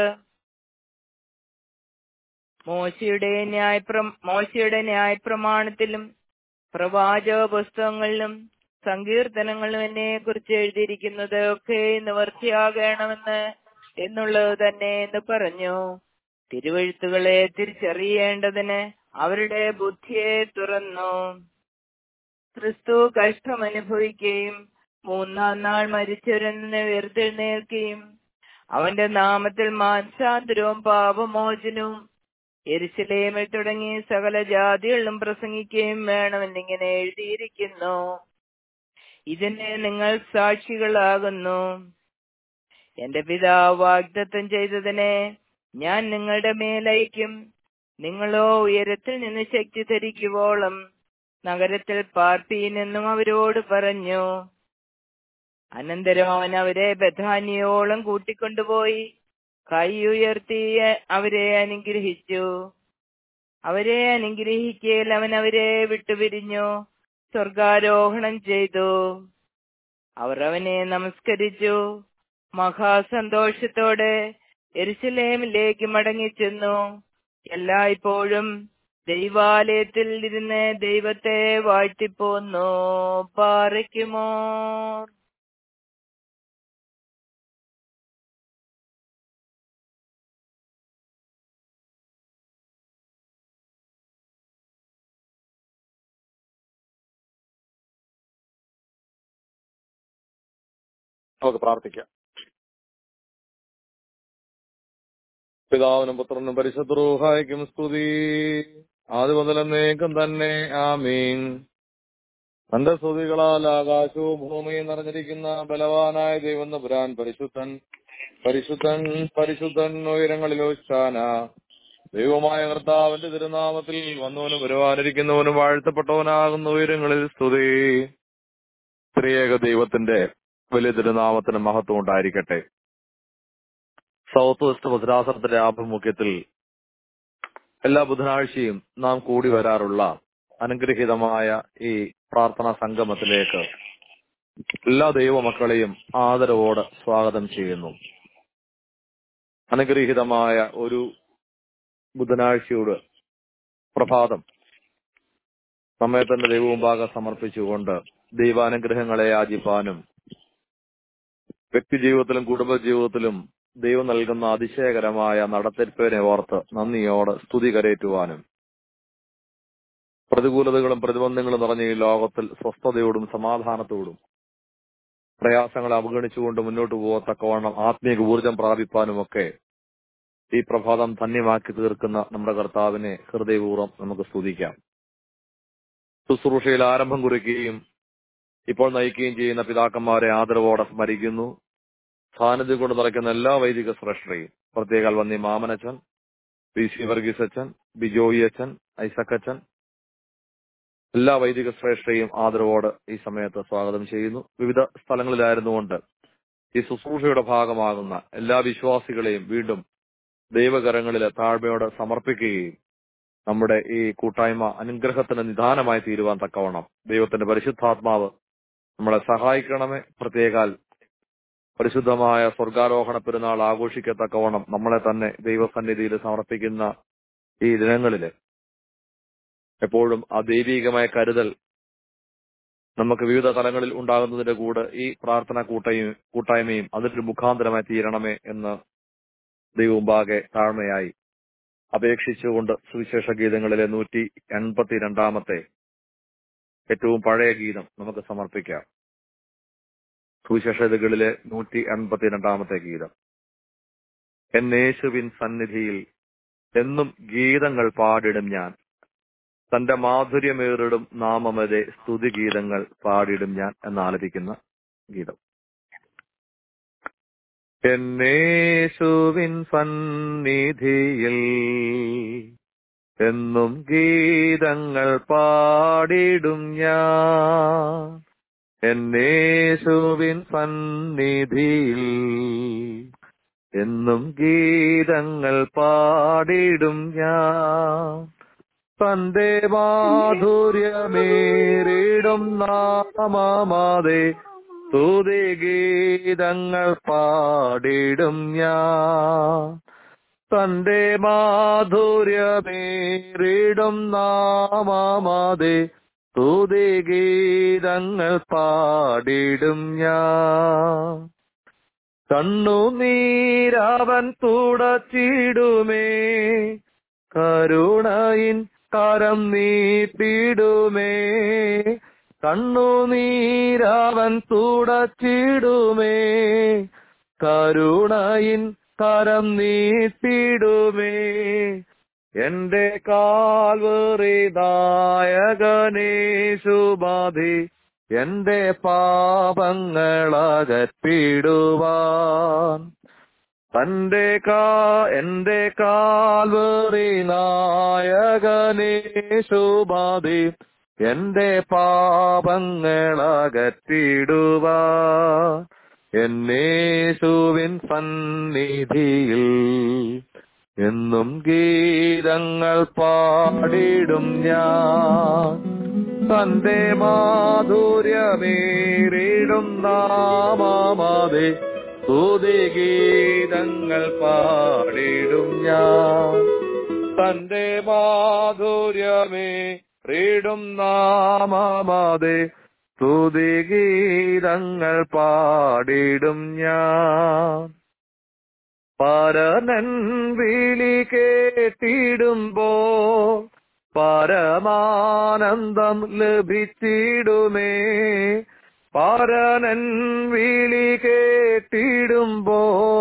[SPEAKER 1] മോശയുടെ ന്യായപ്ര മോശയുടെ ന്യായപ്രമാണത്തിലും പ്രവാചക പുസ്തകങ്ങളിലും സങ്കീർത്തനങ്ങളിലും എന്നെ കുറിച്ച് എഴുതിയിരിക്കുന്നത് ഒക്കെ നിവർത്തിയാകണമെന്ന് എന്നുള്ളത് തന്നെ എന്ന് പറഞ്ഞു തിരുവഴുത്തുകളെ തിരിച്ചറിയേണ്ടതിന് അവരുടെ ബുദ്ധിയെ തുറന്നു ക്രിസ്തു കഷ്ടമനുഭവിക്കുകയും മൂന്നാം നാൾ മരിച്ചവരെന്ന് ഉയർത്തെഴുന്നേൽക്കുകയും അവന്റെ നാമത്തിൽ മാനസാന്തരവും പാപമോചനവും എരിശിലേമിൽ തുടങ്ങി സകല ജാതികളിലും പ്രസംഗിക്കുകയും വേണമെന്നിങ്ങനെ എഴുതിയിരിക്കുന്നു ഇതിന് നിങ്ങൾ സാക്ഷികളാകുന്നു എന്റെ പിതാവ് വാഗ്ദത്തം ചെയ്തതിനെ ഞാൻ നിങ്ങളുടെ മേലയക്കും നിങ്ങളോ ഉയരത്തിൽ നിന്ന് ശക്തി ധരിക്കുവോളം നഗരത്തിൽ പാർപ്പീനെന്നും അവരോട് പറഞ്ഞു അനന്തരം അവൻ അവരെ ബഥാനിയോളം കൂട്ടിക്കൊണ്ടുപോയി കൈ ഉയർത്തി അവരെ അനുഗ്രഹിച്ചു അവരെ അനുഗ്രഹിക്കൽ അവൻ അവരെ വിട്ടുപിരിഞ്ഞു സ്വർഗാരോഹണം ചെയ്തു അവർ അവനെ നമസ്കരിച്ചു മഹാസന്തോഷത്തോടെ എരുസലേമിലേക്ക് മടങ്ങിച്ചെന്നു എല്ലായ്പ്പോഴും ദൈവാലയത്തിൽ ഇരുന്ന് ദൈവത്തെ വാഴ്ത്തിപ്പോന്നു പാറയ്ക്കുമോ
[SPEAKER 2] നമുക്ക് പ്രാർത്ഥിക്കാം പിതാവിനും പുത്രനും പരിശുദ്ധ റൂഹായിക്കും സ്തുതി ആദ്യ മുതൽ എന്നേക്കും തന്നെ ആമീൻ തന്റെ സ്തുതികളാൽ ആകാശവും ഭൂമിയും നിറഞ്ഞിരിക്കുന്ന ബലവാനായ ദൈവം പുരാൻ പരിശുദ്ധൻ പരിശുദ്ധൻ പരിശുദ്ധൻ ഉയരങ്ങളിലോ ശാന ദൈവമായ കർത്താവിന്റെ തിരുനാമത്തിൽ വന്നവനും വരുവാനിരിക്കുന്നവനും വാഴ്ത്തപ്പെട്ടവനാകുന്ന ഉയരങ്ങളിൽ സ്തുതി ത്രിയേക ദൈവത്തിന്റെ വലിയ തിരുനാമത്തിന് മഹത്വം ഉണ്ടായിരിക്കട്ടെ സൗത്ത് വെസ്റ്റ് ഭദ്രാസനത്തിന്റെ ആഭിമുഖ്യത്തിൽ എല്ലാ ബുധനാഴ്ചയും നാം കൂടി വരാറുള്ള അനുഗ്രഹീതമായ ഈ പ്രാർത്ഥനാ സംഗമത്തിലേക്ക് എല്ലാ ദൈവമക്കളെയും ആദരവോടെ സ്വാഗതം ചെയ്യുന്നു അനുഗ്രഹീതമായ ഒരു ബുധനാഴ്ചയുടെ പ്രഭാതം നമ്മെ തന്നെ ദൈവമുമ്പാകെ സമർപ്പിച്ചുകൊണ്ട് ദൈവാനുഗ്രഹങ്ങളെ യാചിപ്പാനും വ്യക്തി ജീവിതത്തിലും കുടുംബ ജീവിതത്തിലും ദൈവം നൽകുന്ന അതിശയകരമായ നടത്തിപ്പിനെ ഓർത്ത് നന്ദിയോട് സ്തുതി കരയേറ്റുവാനും പ്രതികൂലതകളും പ്രതിബന്ധങ്ങളും നിറഞ്ഞ ഈ ലോകത്തിൽ സ്വസ്ഥതയോടും സമാധാനത്തോടും പ്രയാസങ്ങളെ അവഗണിച്ചുകൊണ്ട് മുന്നോട്ട് പോകത്തക്കവണ്ണം ആത്മീയ ഊർജം പ്രാപിപ്പാനുമൊക്കെ ഈ പ്രഭാതം ധന്യമാക്കി തീർക്കുന്ന നമ്മുടെ കർത്താവിനെ ഹൃദയപൂർവ്വം നമുക്ക് സ്തുതിക്കാം ശുശ്രൂഷയിൽ ആരംഭം കുറിക്കുകയും ഇപ്പോൾ നയിക്കുകയും ചെയ്യുന്ന പിതാക്കന്മാരെ ആദരവോടെ സ്മരിക്കുന്നു സാന്നിധ്യം കൊണ്ട് നിറയ്ക്കുന്ന എല്ലാ വൈദിക ശ്രേഷ്ഠയും പ്രത്യേക വന്നി മാമനച്ചൻ പി സി വർഗീസ് അച്ഛൻ ബിജോയി അച്ഛൻ ഐസക് അച്ഛൻ എല്ലാ വൈദിക ശ്രേഷ്ഠയും ആദരവോട് ഈ സമയത്ത് സ്വാഗതം ചെയ്യുന്നു വിവിധ സ്ഥലങ്ങളിലായിരുന്നുകൊണ്ട് ഈ ശുശ്രൂഷയുടെ ഭാഗമാകുന്ന എല്ലാ വിശ്വാസികളെയും വീണ്ടും ദൈവകരങ്ങളിൽ താഴ്മയോടെ സമർപ്പിക്കുകയും നമ്മുടെ ഈ കൂട്ടായ്മ അനുഗ്രഹത്തിന് നിദാനമായി തീരുവാൻ തക്കവണ്ണം ദൈവത്തിന്റെ പരിശുദ്ധാത്മാവ് നമ്മളെ സഹായിക്കണമേ പ്രത്യേകാൽ പരിശുദ്ധമായ സ്വർഗാരോഹണ പെരുന്നാൾ ആഘോഷിക്കത്തക്കവണ്ണം നമ്മളെ തന്നെ ദൈവസന്നിധിയിൽ സമർപ്പിക്കുന്ന ഈ ദിനങ്ങളില് എപ്പോഴും ആ ദൈവീകമായ കരുതൽ നമുക്ക് വിവിധ തലങ്ങളിൽ ഉണ്ടാകുന്നതിന്റെ കൂടെ ഈ പ്രാർത്ഥന കൂട്ടയും കൂട്ടായ്മയും അതിനൊരു മുഖാന്തരമായി തീരണമേ എന്ന് ദൈവമുമ്പാകെ താഴ്മയായി അപേക്ഷിച്ചുകൊണ്ട് സുവിശേഷ ഗീതങ്ങളിലെ നൂറ്റി എൺപത്തി രണ്ടാമത്തെ ഏറ്റവും പഴയ ഗീതം നമുക്ക് സമർപ്പിക്കാം സുവിശേഷതകളിലെ നൂറ്റി എൺപത്തി രണ്ടാമത്തെ ഗീതം എന്നേശുവിൻ സന്നിധിയിൽ എന്നും ഗീതങ്ങൾ പാടിടും ഞാൻ തന്റെ മാധുര്യമേറിടും നാമമതെ സ്തുതിഗീതങ്ങൾ പാടിടും ഞാൻ എന്നാലപിക്കുന്ന ഗീതം എന്നേശുവിൻ സന്നിധിയിൽ എന്നും ഗീതങ്ങൾ പാടിടും ഞാൻ എന്നേശുവിൻ സന്നിധിയിൽ എന്നും ഗീതങ്ങൾ പാടിടും ഞാൻ തന്റെ മാധുര്യമേറിടും നാമമാതെ സ്തുതിഗീതങ്ങൾ പാടിടും ഞാൻ തന്റെ മാധുര്യമേറിടും നാമമാതെ സ്തുതിഗീതങ്ങൾ പാടിടും ഞാൻ കണ്ണുനീരവൻ തുടച്ചിടുമേ കരുണയിൻ കരം നീട്ടിടുമേ കണ്ണുനീരവൻ തുടച്ചിടുമേ കരുണയിൻ കരം നീട്ടിടുമേ എന്റെ കാൽവറി നായകനേശുബാധി എന്റെ പാപങ്ങളകറ്റിടുവാൻ തന്റെ കാ എന്റെ കാൽവറി നായകനേശുബാധി എന്റെ പാപങ്ങളകറ്റിടുവാൻ എന്നേശുവിൻ സന്നിധിയിൽ എന്നും ഗീതങ്ങൾ പാടിടും ഞാൻ തന്റെ മാധുര്യമേറിടും നാമമാതെ സ്തുതിഗീതങ്ങൾ പാടിടും ഞാൻ തന്റെ മാധുര്യമേറിടും നാമമാതെ സ്തുതിഗീതങ്ങൾ പാടിടും ഞാൻ പരനൻ വിളി കേട്ടിടുമ്പോ പരമാനന്ദം ലഭിച്ചിടുമേ പരനൻ വിളി കേട്ടിടുമ്പോ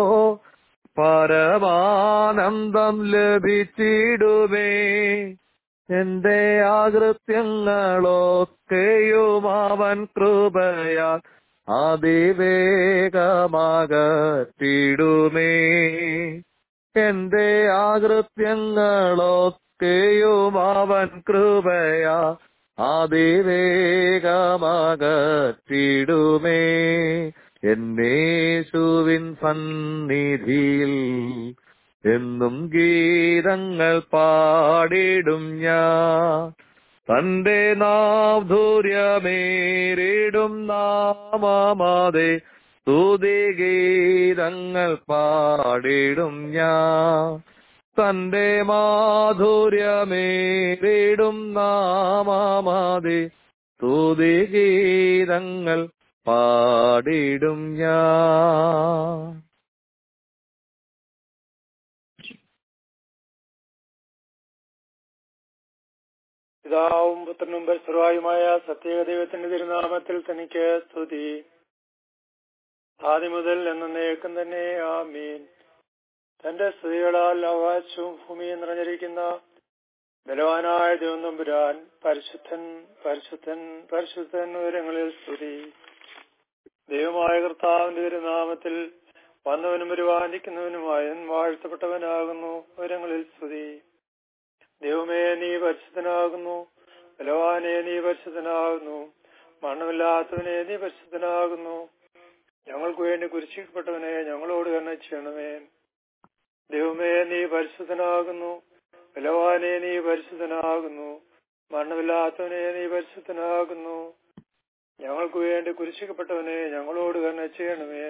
[SPEAKER 2] പരമാനന്ദം ലഭിച്ചിടുമേ എന്റെ ആകൃത്യങ്ങളൊക്കെയും അവൻ കൃപയാൽ അതിവേഗമാകത്തിടുമേ എന്റെ ആകൃത്യങ്ങളൊക്കെയും അവൻ കൃപയാ അതിവേഗമാകത്തിടുമേ എന്നേശുവിൻ സന്നിധിയിൽ എന്നും ഗീതങ്ങൾ പാടിടും ഞാൻ തന്റെ നാധുര്യമേറിടും നാമമാതെ സ്തുതിഗീതങ്ങൾ പാടിടും ഞാൻ തന്റെ മാധുര്യമേറിടും നാമമാതെ സ്തുതിഗീതങ്ങൾ പാടിടും ഞാൻ
[SPEAKER 3] പിതാവും പുത്രനും പരിസരവായുമായ സത്യേക ദൈവത്തിന്റെ തിരുനാമത്തിൽ തനിക്ക് സ്തുതി ആദ്യം മുതൽ എന്നേക്കും തന്നെ ആമീൻ തന്റെ സ്തുതികളാൽ ആകാശവും ഭൂമിയും നിറഞ്ഞിരിക്കുന്ന ബലവാനായ ദൈവം തമ്പുരാൻ പരിശുദ്ധൻ പരിശുദ്ധൻ പരിശുദ്ധൻ ഉയരങ്ങളിൽ സ്തുതി ദൈവമായ കർത്താവിന്റെ തിരുനാമത്തിൽ വന്നവനും വരുവാനിക്കുന്നവനുമായ വാഴ്ത്തപ്പെട്ടവനാകുന്നു ഉയരങ്ങളിൽ സ്തുതി ദൈവമേ നീ പരിശുദ്ധനാകുന്നു ബലവാനെ നീ പരിശുദ്ധനാകുന്നു മരണമില്ലാത്തവനെ നീ പരിശുദ്ധനാകുന്നു ഞങ്ങൾക്ക് വേണ്ടി കുരിശിക്കപ്പെട്ടവനെ ഞങ്ങളോട് തന്നെ ചെയ്യണമേ ദൈവമേ നീ പരിശുദ്ധനാകുന്നു ബലവാനെ നീ പരിശുദ്ധനാകുന്നു മരണമില്ലാത്തവനെ നീ പരിശുദ്ധനാകുന്നു ഞങ്ങൾക്ക് വേണ്ടി കുരിശിക്കപ്പെട്ടവനെ ഞങ്ങളോട് തന്നെ ചെയ്യണമേ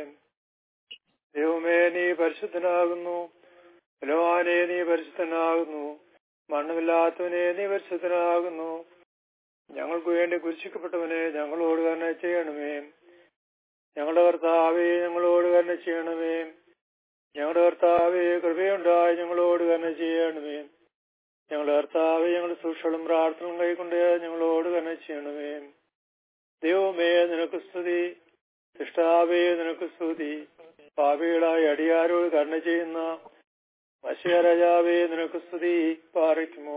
[SPEAKER 3] ദൈവമേ നീ പരിശുദ്ധനാകുന്നു ബലവാനെ നീ പരിശുദ്ധനാകുന്നു മണ്ണമില്ലാത്തവനെ നീ പരിശുദ്ധനാകുന്നു ഞങ്ങൾക്ക് വേണ്ടി കുരിശിക്കപ്പെട്ടവനെ ഞങ്ങളോട് തന്നെ ചെയ്യണമേ ഞങ്ങളുടെ കർത്താവെ ഞങ്ങളോട് തന്നെ ചെയ്യണമേ ഞങ്ങളുടെ കർത്താവെ കൃപയുണ്ടായി ഞങ്ങളോട് തന്നെ ചെയ്യണമേ ഞങ്ങളുടെ കർത്താവെ ഞങ്ങളുടെ സൂക്ഷകളും പ്രാർത്ഥനകളും കൈക്കൊണ്ട് ഞങ്ങളോട് തന്നെ ചെയ്യണമേ ദൈവമേ നിനക്ക് സ്തുതി ഇഷ്ടാവേ നിനക്ക് സ്തുതി പാപികളായി അടിയാരോട് കരുണ ചെയ്യുന്ന മഷിയരാജാവേ നിനക്ക് സ്തുതി പാറിക്കുമോ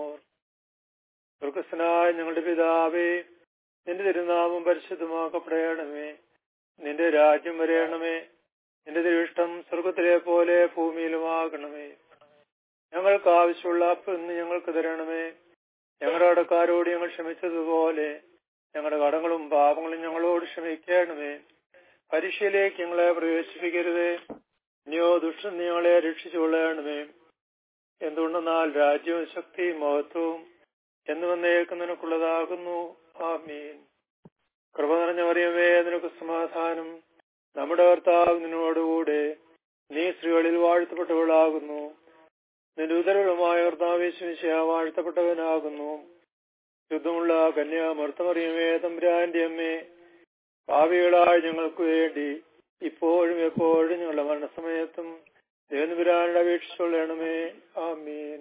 [SPEAKER 3] സ്വർഗസ്നായ ഞങ്ങളുടെ പിതാവേ നിന്റെ തിരുനാമം പരിശുദ്ധമാക്കപ്പെടണമേ നിന്റെ രാജ്യം വരയണമേ നിന്റെ തിരുഷ്ടം സ്വർഗത്തിലെ പോലെ ഭൂമിയിലുമാകണമേ ഞങ്ങൾക്ക് ആവശ്യമുള്ള ഇന്ന് ഞങ്ങൾക്ക് തരണമേ ഞങ്ങളുടെ കടക്കാരോട് ഞങ്ങൾ ക്ഷമിച്ചതുപോലെ ഞങ്ങളുടെ കടങ്ങളും പാപങ്ങളും ഞങ്ങളോട് ക്ഷമിക്കണമേ പരീക്ഷയിലേക്ക് ഞങ്ങളെ പ്രവേശിപ്പിക്കരുതേ നീയോ ദുഷ്ടൻ ഞങ്ങളെ രക്ഷിച്ചുകൊള്ളണമേ എന്തുകൊണ്ടെന്നാൽ രാജ്യവും ശക്തിയും മഹത്വവും എന്ന് വന്നേക്കും നിനക്കുള്ളതാകുന്നു ആമീൻ കൃപ നിറഞ്ഞ പറയുമേ നിനക്ക് സമാധാനം നമ്മുടെ കർത്താവ് നിന്നോടുകൂടെ നീ സ്ത്രീകളിൽ വാഴ്ത്തപ്പെട്ടവളാകുന്നു നിന്റെ ഉദരവുമായ കർത്താവേശുവിശ വാഴ്ത്തപ്പെട്ടവനാകുന്നു യുദ്ധമുള്ള കന്യാമർത്തമറിയമേ തമ്പുരാന്റെ അമ്മേ ഭാവികളായ ഞങ്ങൾക്ക് വേണ്ടി ഇപ്പോഴും എപ്പോഴും ഞങ്ങളുടെ മരണസമയത്തും ദേവനുപുരാനുടെ അപേക്ഷിച്ചുകൊള്ളണമേ ആമീൻ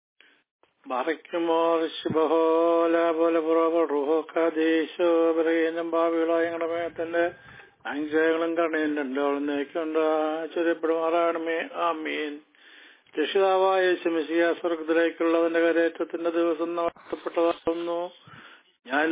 [SPEAKER 4] മറയ്ക്കുമോർ ശുഭഹോല പോലെ പുറപ്പെടുഹോക്കാദേശോ പറയുന്ന ഭാവികളായ ഞങ്ങളുടെ മേത്തിന്റെ അഞ്ചകളും കണ്ണയും രണ്ടോളം നീക്കുണ്ട് ചൊരിയപ്പെടുമാറാകണമേ ആമീൻ രക്ഷിതാവായ ശമിസിയ സ്വർഗത്തിലേക്കുള്ളതിന്റെ കരേറ്റത്തിന്റെ ദിവസം നടത്തപ്പെട്ടതാകുന്നു ഞാൻ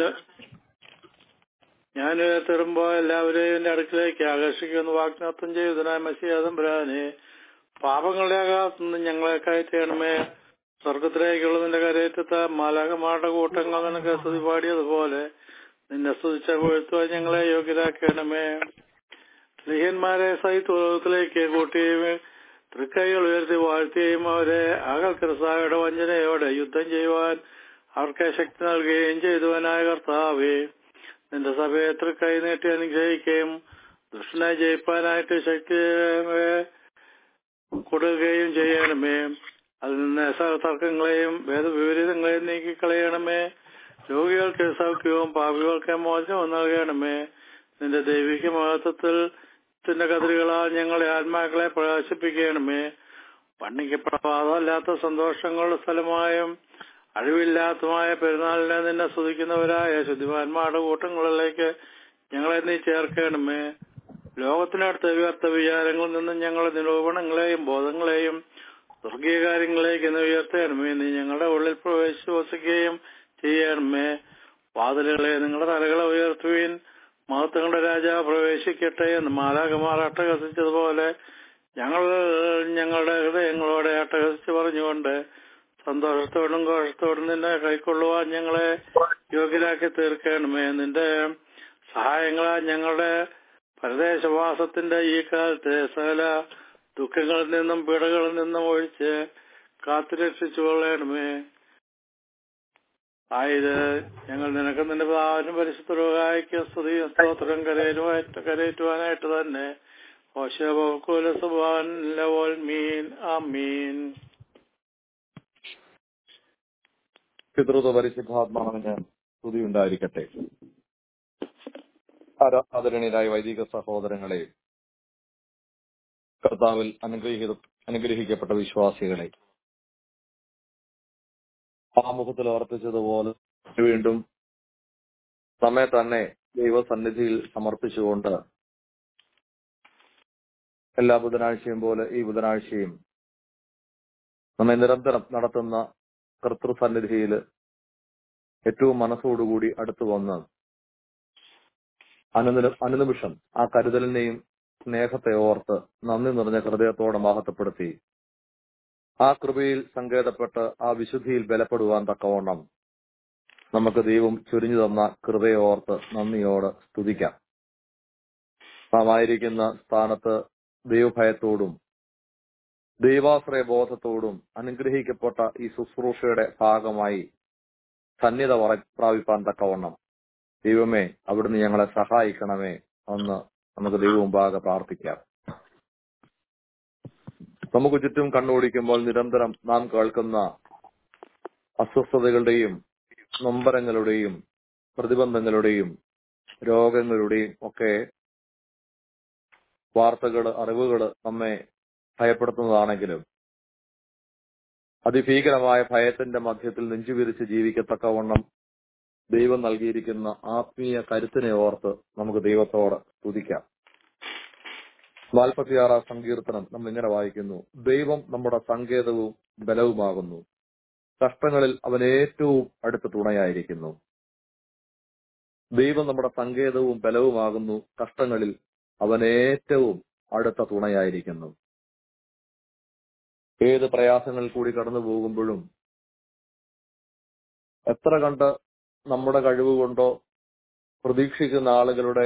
[SPEAKER 4] ഞാൻ ഉയർത്തിടുമ്പോ എല്ലാവരെയും എന്റെ അടുക്കിലേക്ക് ആകർഷിക്കുമെന്ന് വാഗ്ദാത്തം ചെയ്തതിനായ മസിയാതമ്പുരാനെ പാപങ്ങളുടെ ആഘാത്തുനിന്ന് ഞങ്ങളെ കയറ്റണമേ സ്വർഗത്തിലേക്കുള്ളതിന്റെ കരയേറ്റത്ത് മാലാകമാരുടെ കൂട്ടങ്ങൾ നിനക്ക് സ്തുതി പാടിയതുപോലെ നിന്നെ സ്തുതിച്ച വീഴ്ത്തുവാൻ ഞങ്ങളെ യോഗ്യരാക്കണമേ സ്ത്രീഹന്മാരെ സഹിത്വത്തിലേക്ക് കൂട്ടിയും തൃക്കൈകൾ ഉയർത്തി വാഴ്ത്തുകയും അവരെ അകൽക്കരസായുടെ വഞ്ചനയോടെ യുദ്ധം ചെയ്യുവാൻ അവർക്ക് ശക്തി നൽകുകയും ചെയ്തവനായ കർത്താവേ നിന്റെ സഭയെ തൃക്കൈ നീട്ടി അനുഗ്രഹിക്കുകയും ദുഷ്ടനെ ജയിപ്പാനായിട്ട് ശക്തി കൊടുക്കുകയും ചെയ്യണമേ അതിൽ നിന്ന് തർക്കങ്ങളെയും വേദവിപരീതങ്ങളെയും നീക്കിക്കളയണമേ രോഗികൾക്ക് സൗഖ്യവും പാപികൾക്ക് മോചനവും നൽകണമേ നിന്റെ ദൈവിക മഹത്വത്തിൽ ത്തിന്റെ കതിരുകളാൽ ഞങ്ങളെ ആത്മാക്കളെ പ്രകാശിപ്പിക്കണമേ വർണ്ണിക്കപ്പെടാതല്ലാത്ത സന്തോഷങ്ങളുടെ സ്ഥലമായും അഴിവില്ലാത്തതുമായ പെരുന്നാളിനെ നിന്നെ സ്തുതിക്കുന്നവരായ ശുദ്ധിമാന്മാരുടെ കൂട്ടങ്ങളിലേക്ക് ഞങ്ങളെ നീ ചേർക്കണമേ ലോകത്തിനടുത്ത വ്യർത്ഥ വിചാരങ്ങളിൽ നിന്നും ഞങ്ങളുടെ നിരൂപണങ്ങളെയും ബോധങ്ങളെയും സ്വർഗീയ കാര്യങ്ങളിലേക്ക് നീ ഉയർത്തണമേ നീ ഞങ്ങളുടെ ഉള്ളിൽ പ്രവേശിച്ച് വസിക്കുകയും ചെയ്യണമേ വാതിലുകളെ നിങ്ങളുടെ തലകളെ ഉയർത്തുവീൻ മഹത്വങ്ങളുടെ രാജാവ് പ്രവേശിക്കട്ടെ എന്ന് മാലാകമാർ അട്ടഹസിച്ചതുപോലെ ഞങ്ങൾ ഞങ്ങളുടെ ഹൃദയങ്ങളോടെ അട്ടഹസിച്ച് പറഞ്ഞുകൊണ്ട് സന്തോഷത്തോടും ഘോഷത്തോടും നിന്നെ കൈക്കൊള്ളുവാൻ ഞങ്ങളെ യോഗ്യരാക്കി തീർക്കണമേ നിന്റെ സഹായങ്ങളാൽ ഞങ്ങളുടെ പരദേശവാസത്തിന്റെ ഈ കാലത്ത് സകല ദുഃഖങ്ങളിൽ നിന്നും പീഡകളിൽ നിന്നും ഒഴിച്ച് കാത്തുരക്ഷിച്ചു കൊള്ളണമേ ആയത് ഞങ്ങൾ നിനക്ക് നിന്റെ പിതാവിനും പരിശുദ്ധ സ്തുതിയും സ്തോത്രം കരയേറ്റുവാനായിട്ട് കരയേറ്റുവാനായിട്ട് തന്നെ മീൻ ആമീൻ
[SPEAKER 2] പിതൃത്വ പരിശുദ്ധാത്മാവിന് സ്തുതി ഉണ്ടായിരിക്കട്ടെ ആദരണീയരായ വൈദിക സഹോദരങ്ങളെ കർത്താവിൽ അനുഗ്രഹീത അനുഗ്രഹിക്കപ്പെട്ട വിശ്വാസികളെ ആമുഖത്തിൽ ഓർപ്പിച്ചതുപോലെ വീണ്ടും നമ്മെ തന്നെ ദൈവസന്നിധിയിൽ സമർപ്പിച്ചുകൊണ്ട് എല്ലാ ബുധനാഴ്ചയും പോലെ ഈ ബുധനാഴ്ചയും നമ്മെ നിരന്തരം നടത്തുന്ന കർത്തൃസന്നിധിയിൽ ഏറ്റവും മനസ്സോടുകൂടി അടുത്തു വന്ന് അനുനില അനുനിമിഷം ആ കരുതലിനെയും സ്നേഹത്തെ ഓർത്ത് നന്ദി നിറഞ്ഞ ഹൃദയത്തോടെ മഹത്വപ്പെടുത്തി ആ കൃപയിൽ സങ്കേതപ്പെട്ട് ആ വിശുദ്ധിയിൽ ബലപ്പെടുവാൻ തക്കവണ്ണം നമുക്ക് ദൈവം ചൊരിഞ്ഞു തന്ന കൃപയെ ഓർത്ത് നന്ദിയോട് സ്തുതിക്കാം നാം ആയിരിക്കുന്ന സ്ഥാനത്ത് ദൈവഭയത്തോടും ദൈവാശ്രയ ബോധത്തോടും അനുഗ്രഹിക്കപ്പെട്ട ഈ ശുശ്രൂഷയുടെ ഭാഗമായി ധന്യത വറ- പ്രാപിപ്പാൻ തക്കവണ്ണം ദൈവമേ അവിടുന്ന് ഞങ്ങളെ സഹായിക്കണമേ എന്ന് നമുക്ക് ദൈവം മുമ്പാകെ പ്രാർത്ഥിക്കാം നമുക്ക് ചുറ്റും കണ്ണോടിക്കുമ്പോൾ നിരന്തരം നാം കേൾക്കുന്ന അസ്വസ്ഥതകളുടെയും നൊമ്പരങ്ങളുടെയും പ്രതിബന്ധങ്ങളുടെയും രോഗങ്ങളുടെയും ഒക്കെ വാർത്തകൾ അറിവുകൾ നമ്മെ ഭയപ്പെടുത്തുന്നതാണെങ്കിലും അതിഭീകരമായ ഭയത്തിന്റെ മധ്യത്തിൽ നെഞ്ചുവിരിച്ച് ജീവിക്കത്തക്കവണ്ണം ദൈവം നൽകിയിരിക്കുന്ന ആത്മീയ കരുത്തിനെ ഓർത്ത് നമുക്ക് ദൈവത്തോട് സ്തുതിക്കാം നാൽപ്പത്തിയാറാം സങ്കീർത്തനം നമ്മൾ ഇങ്ങനെ വായിക്കുന്നു ദൈവം നമ്മുടെ സങ്കേതവും ബലവുമാകുന്നു കഷ്ടങ്ങളിൽ അവൻ ഏറ്റവും അടുത്ത തുണയായിരിക്കുന്നു ദൈവം നമ്മുടെ സങ്കേതവും ബലവുമാകുന്നു കഷ്ടങ്ങളിൽ അവൻ ഏറ്റവും അടുത്ത തുണയായിരിക്കുന്നു ഏത് പ്രയാസങ്ങളിൽ കൂടി കടന്നു പോകുമ്പോഴും എത്ര കണ്ട് നമ്മുടെ കഴിവ് കൊണ്ടോ പ്രതീക്ഷിക്കുന്ന ആളുകളുടെ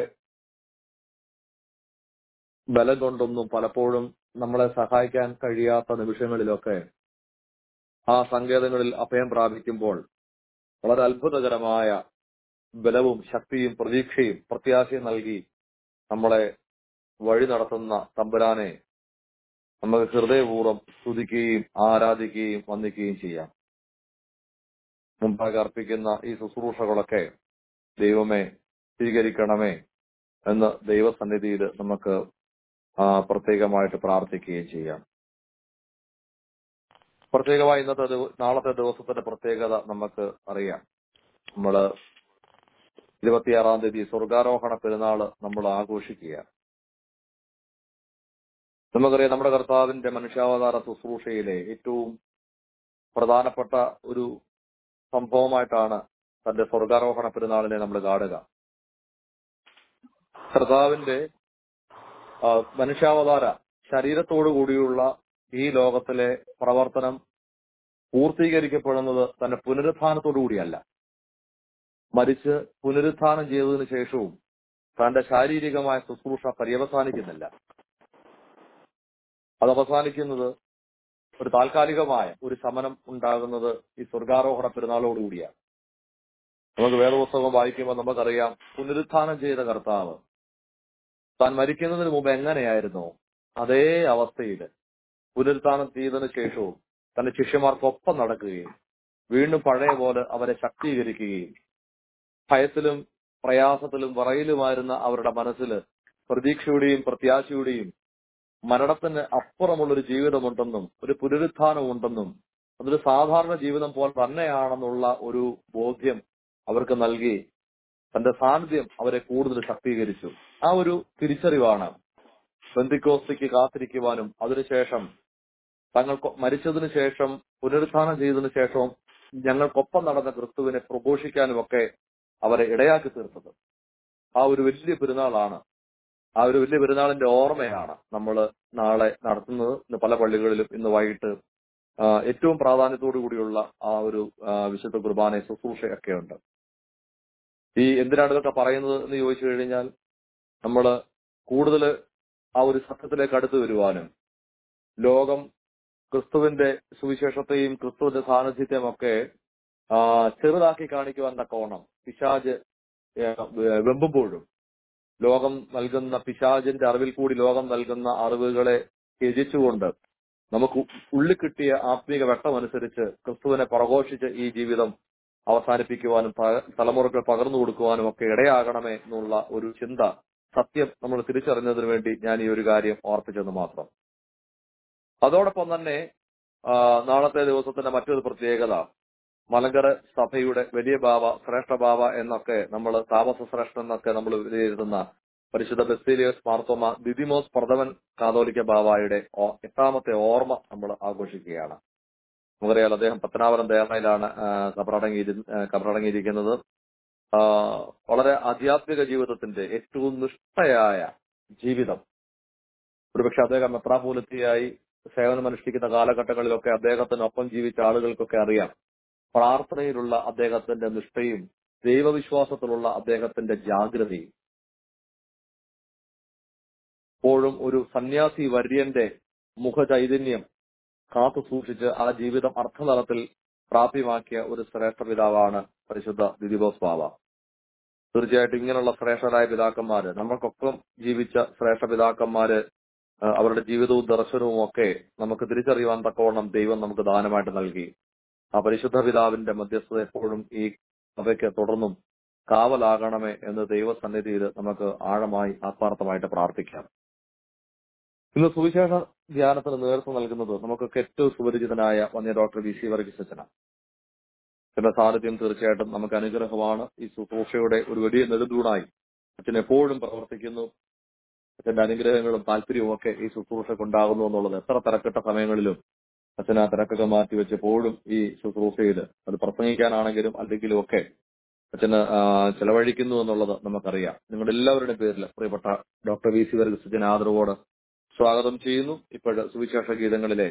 [SPEAKER 2] ബലം കൊണ്ടൊന്നും പലപ്പോഴും നമ്മളെ സഹായിക്കാൻ കഴിയാത്ത നിമിഷങ്ങളിലൊക്കെ ആ സങ്കേതങ്ങളിൽ അഭയം പ്രാപിക്കുമ്പോൾ വളരെ അത്ഭുതകരമായ ബലവും ശക്തിയും പ്രതീക്ഷയും പ്രത്യാശയും നൽകി നമ്മളെ വഴി നടത്തുന്ന തമ്പുരാനെ നമുക്ക് ഹൃദയപൂർവ്വം സ്തുതിക്കുകയും ആരാധിക്കുകയും വന്ദിക്കുകയും ചെയ്യാം മുമ്പാകെ അർപ്പിക്കുന്ന ഈ ശുശ്രൂഷകളൊക്കെ ദൈവമേ സ്വീകരിക്കണമേ എന്ന് ദൈവസന്നിധിയിൽ നമുക്ക് ആ, പ്രത്യേകമായിട്ട് പ്രാർത്ഥിക്കുകയും ചെയ്യാം പ്രത്യേകമായി ഇന്നത്തെ ദിവ- നാളത്തെ ദിവസത്തിന്റെ പ്രത്യേകത നമുക്ക് അറിയാം നമ്മള് ഇരുപത്തിയാറാം തീയതി സ്വർഗാരോഹണ പെരുന്നാള് നമ്മൾ ആഘോഷിക്കുക നമുക്കറിയാം നമ്മുടെ കർത്താവിന്റെ മനുഷ്യാവതാര ശുശ്രൂഷയിലെ ഏറ്റവും പ്രധാനപ്പെട്ട ഒരു സംഭവമായിട്ടാണ് തന്റെ സ്വർഗാരോഹണ പെരുന്നാളിനെ നമ്മൾ കാണുക കർത്താവിന്റെ ആ, മനുഷ്യാവതാര ശരീരത്തോടു കൂടിയുള്ള ഈ ലോകത്തിലെ പ്രവർത്തനം പൂർത്തീകരിക്കപ്പെടുന്നത് തന്റെ പുനരുത്ഥാനത്തോടു കൂടിയല്ല മരിച്ച് പുനരുത്ഥാനം ചെയ്തതിനു ശേഷവും തന്റെ ശാരീരികമായ ശുശ്രൂഷ പര്യവസാനിക്കുന്നില്ല അത് അവസാനിക്കുന്നത് ഒരു താൽക്കാലികമായ ഒരു ശമനം ഉണ്ടാകുന്നത് ഈ സ്വർഗാരോഹണ പെരുന്നാളോടുകൂടിയാണ് നമുക്ക് വേദപുസ്തകം വായിക്കുമ്പോൾ നമുക്കറിയാം പുനരുത്ഥാനം ചെയ്ത കർത്താവ് താൻ മരിക്കുന്നതിന് മുമ്പ് എങ്ങനെയായിരുന്നോ അതേ അവസ്ഥയിൽ പുനരുത്ഥാനം ചെയ്തതിനു ശേഷവും തന്റെ ശിഷ്യന്മാർക്കൊപ്പം നടക്കുകയും വീണ്ടും പഴയ പോലെ അവരെ ശക്തീകരിക്കുകയും ഭയത്തിലും പ്രയാസത്തിലും വിറയിലുമായിരുന്ന അവരുടെ മനസ്സിൽ പ്രതീക്ഷയുടെയും പ്രത്യാശയുടെയും മരണത്തിന് അപ്പുറമുള്ളൊരു ജീവിതമുണ്ടെന്നും ഒരു പുനരുത്ഥാനമുണ്ടെന്നും അതൊരു സാധാരണ ജീവിതം പോലെ തന്നെയാണെന്നുള്ള ഒരു ബോധ്യം അവർക്ക് നൽകി തന്റെ സാന്നിധ്യം അവരെ കൂടുതൽ ശക്തീകരിച്ചു ആ ഒരു തിരിച്ചറിവാണ് ബന്ധിക്കോസ്തിക്ക് കാത്തിരിക്കുവാനും അതിനുശേഷം തങ്ങൾ മരിച്ചതിനു ശേഷം പുനരുത്ഥാനം ചെയ്തതിനു ശേഷവും ഞങ്ങൾക്കൊപ്പം നടന്ന ക്രിസ്തുവിനെ പ്രഘോഷിക്കാനും ഒക്കെ അവരെ ഇടയാക്കി തീർത്തത് ആ ഒരു വലിയ പെരുന്നാളാണ് ആ ഒരു വലിയ പെരുന്നാളിന്റെ ഓർമ്മയാണ് നമ്മൾ നാളെ നടത്തുന്നത് ഇന്ന് പല പള്ളികളിലും ഇന്ന് വൈകിട്ട് ആ, ഏറ്റവും പ്രാധാന്യത്തോടു കൂടിയുള്ള ആ ഒരു ആ, വിശുദ്ധ കുർബാന ശുശ്രൂഷയൊക്കെ ഉണ്ട് ഈ എന്തിനാണ് ഇതൊക്കെ പറയുന്നത് എന്ന് ചോദിച്ചു കഴിഞ്ഞാൽ നമ്മൾ കൂടുതൽ ആ ഒരു സത്യത്തിലേക്ക് അടുത്തു വരുവാനും ലോകം ക്രിസ്തുവിന്റെ സുവിശേഷത്തെയും ക്രിസ്തുവിന്റെ സാന്നിധ്യത്തെയും ഒക്കെ ആ, ചെറുതാക്കി കാണിക്കുവാൻ തക്കവണ്ണം പിശാജ് ഏ, വെമ്പുമ്പോഴും ലോകം നൽകുന്ന പിശാചിന്റെ അറിവിൽ കൂടി ലോകം നൽകുന്ന അറിവുകളെ ത്യജിച്ചുകൊണ്ട് നമുക്ക് ഉള്ളിൽ കിട്ടിയ ആത്മീക വെട്ടമനുസരിച്ച് ക്രിസ്തുവിനെ പ്രഘോഷിച്ച് ഈ ജീവിതം അവസാനിപ്പിക്കുവാനും പ- തലമുറകൾ പകർന്നു കൊടുക്കുവാനും ഒക്കെ ഇടയാകണമേ എന്നുള്ള ഒരു ചിന്ത സത്യം നമ്മൾ തിരിച്ചറിഞ്ഞതിന് വേണ്ടി ഞാൻ ഈ ഒരു കാര്യം ഓർപ്പിച്ചെന്ന് മാത്രം അതോടൊപ്പം തന്നെ ആ, നാളത്തെ ദിവസത്തിന്റെ മറ്റൊരു പ്രത്യേകത മലങ്കര സഭയുടെ വലിയ ബാവ ശ്രേഷ്ഠ ബാവ എന്നൊക്കെ നമ്മൾ താമസ ശ്രേഷ്ഠൻ എന്നൊക്കെ നമ്മൾ വിലയിരുത്തുന്ന പരിശുദ്ധ ബെസ്തീലിയസ് മാർത്തോമ ദിദിമോസ് പ്രഥമൻ കാതോലിക്ക ബാവായുടെ ഓ- എട്ടാമത്തെ ഓർമ്മ നമ്മൾ ആഘോഷിക്കുകയാണ് നമുക്കറിയാലോ അദ്ദേഹം പത്തനാപുരം ദേവനയിലാണ് കബറടങ്ങി കബറടങ്ങിയിരിക്കുന്നത് ആ, വളരെ ആധ്യാത്മിക ജീവിതത്തിന്റെ ഏറ്റവും നിഷ്ഠയായ ജീവിതം ഒരുപക്ഷെ അദ്ദേഹം മെത്രാപോലിത്തിയായി സേവനമനുഷ്ഠിക്കുന്ന കാലഘട്ടങ്ങളിലൊക്കെ അദ്ദേഹത്തിനൊപ്പം ജീവിച്ച ആളുകൾക്കൊക്കെ അറിയാം പ്രാർത്ഥനയിലുള്ള അദ്ദേഹത്തിന്റെ നിഷ്ഠയും ദൈവവിശ്വാസത്തിലുള്ള അദ്ദേഹത്തിന്റെ ജാഗ്രതയും എപ്പോഴും ഒരു സന്യാസി വര്യന്റെ മുഖചൈതന്യം കാത്തു സൂക്ഷിച്ച് ആ ജീവിതം അർത്ഥതലത്തിൽ പ്രാപ്യമാക്കിയ ഒരു ശ്രേഷ്ഠ പിതാവാണ് പരിശുദ്ധ ദിദിബോസ് ബാബ തീർച്ചയായിട്ടും ഇങ്ങനെയുള്ള ശ്രേഷ്ഠരായ പിതാക്കന്മാര് നമ്മൾക്കൊപ്പം ജീവിച്ച ശ്രേഷ്ഠ പിതാക്കന്മാര് ആ, അവരുടെ ജീവിതവും ദർശനവും ഒക്കെ നമുക്ക് തിരിച്ചറിയുവാൻ തക്കവണ്ണം ദൈവം നമുക്ക് ദാനമായിട്ട് നൽകി ആ പരിശുദ്ധ പിതാവിന്റെ മധ്യസ്ഥത എപ്പോഴും ഈ സഭയ്ക്ക് തുടർന്നും കാവലാകണമേ എന്ന് ദൈവസന്നിധിയിൽ നമുക്ക് ആഴമായി ആത്മാർത്ഥമായിട്ട് പ്രാർത്ഥിക്കാം ഇന്ന് സുവിശേഷ ധ്യാനത്തിന് നേതൃത്വം നൽകുന്നത് നമുക്കൊക്കെ ഏറ്റവും സുപരിചിതനായ വന്യ ഡോക്ടർ വി സി വർഗീസ് അച്ഛനാണ് അച്ഛന്റെ സാന്നിധ്യം തീർച്ചയായിട്ടും നമുക്ക് അനുഗ്രഹമാണ് ഈ ശുശ്രൂഷയുടെ ഒരു വലിയ നെടുന്തൂണായി അച്ഛൻ എപ്പോഴും പ്രവർത്തിക്കുന്നു അച്ഛന്റെ അനുഗ്രഹങ്ങളും താല്പര്യവും ഒക്കെ ഈ ശുശ്രൂഷയ്ക്ക് ഉണ്ടാകുന്നു എന്നുള്ളത് എത്ര തിരക്കിട്ട സമയങ്ങളിലും അച്ഛൻ ആ തിരക്കൊക്കെ മാറ്റി വെച്ച് എപ്പോഴും ഈ ശുശ്രൂഷയിൽ അത് പ്രസംഗിക്കാനാണെങ്കിലും അല്ലെങ്കിലും ഒക്കെ അച്ഛന് ആ, ചെലവഴിക്കുന്നു എന്നുള്ളത് നമുക്കറിയാം നിങ്ങളുടെ എല്ലാവരുടെയും പേരിൽ പ്രിയപ്പെട്ട ഡോക്ടർ വി സി വർഗീസ് അച്ഛൻ ആദരവോട് സ്വാഗതം ചെയ്യുന്നു ഇപ്പോഴ് സുവിശേഷ ഗീതങ്ങളിലെ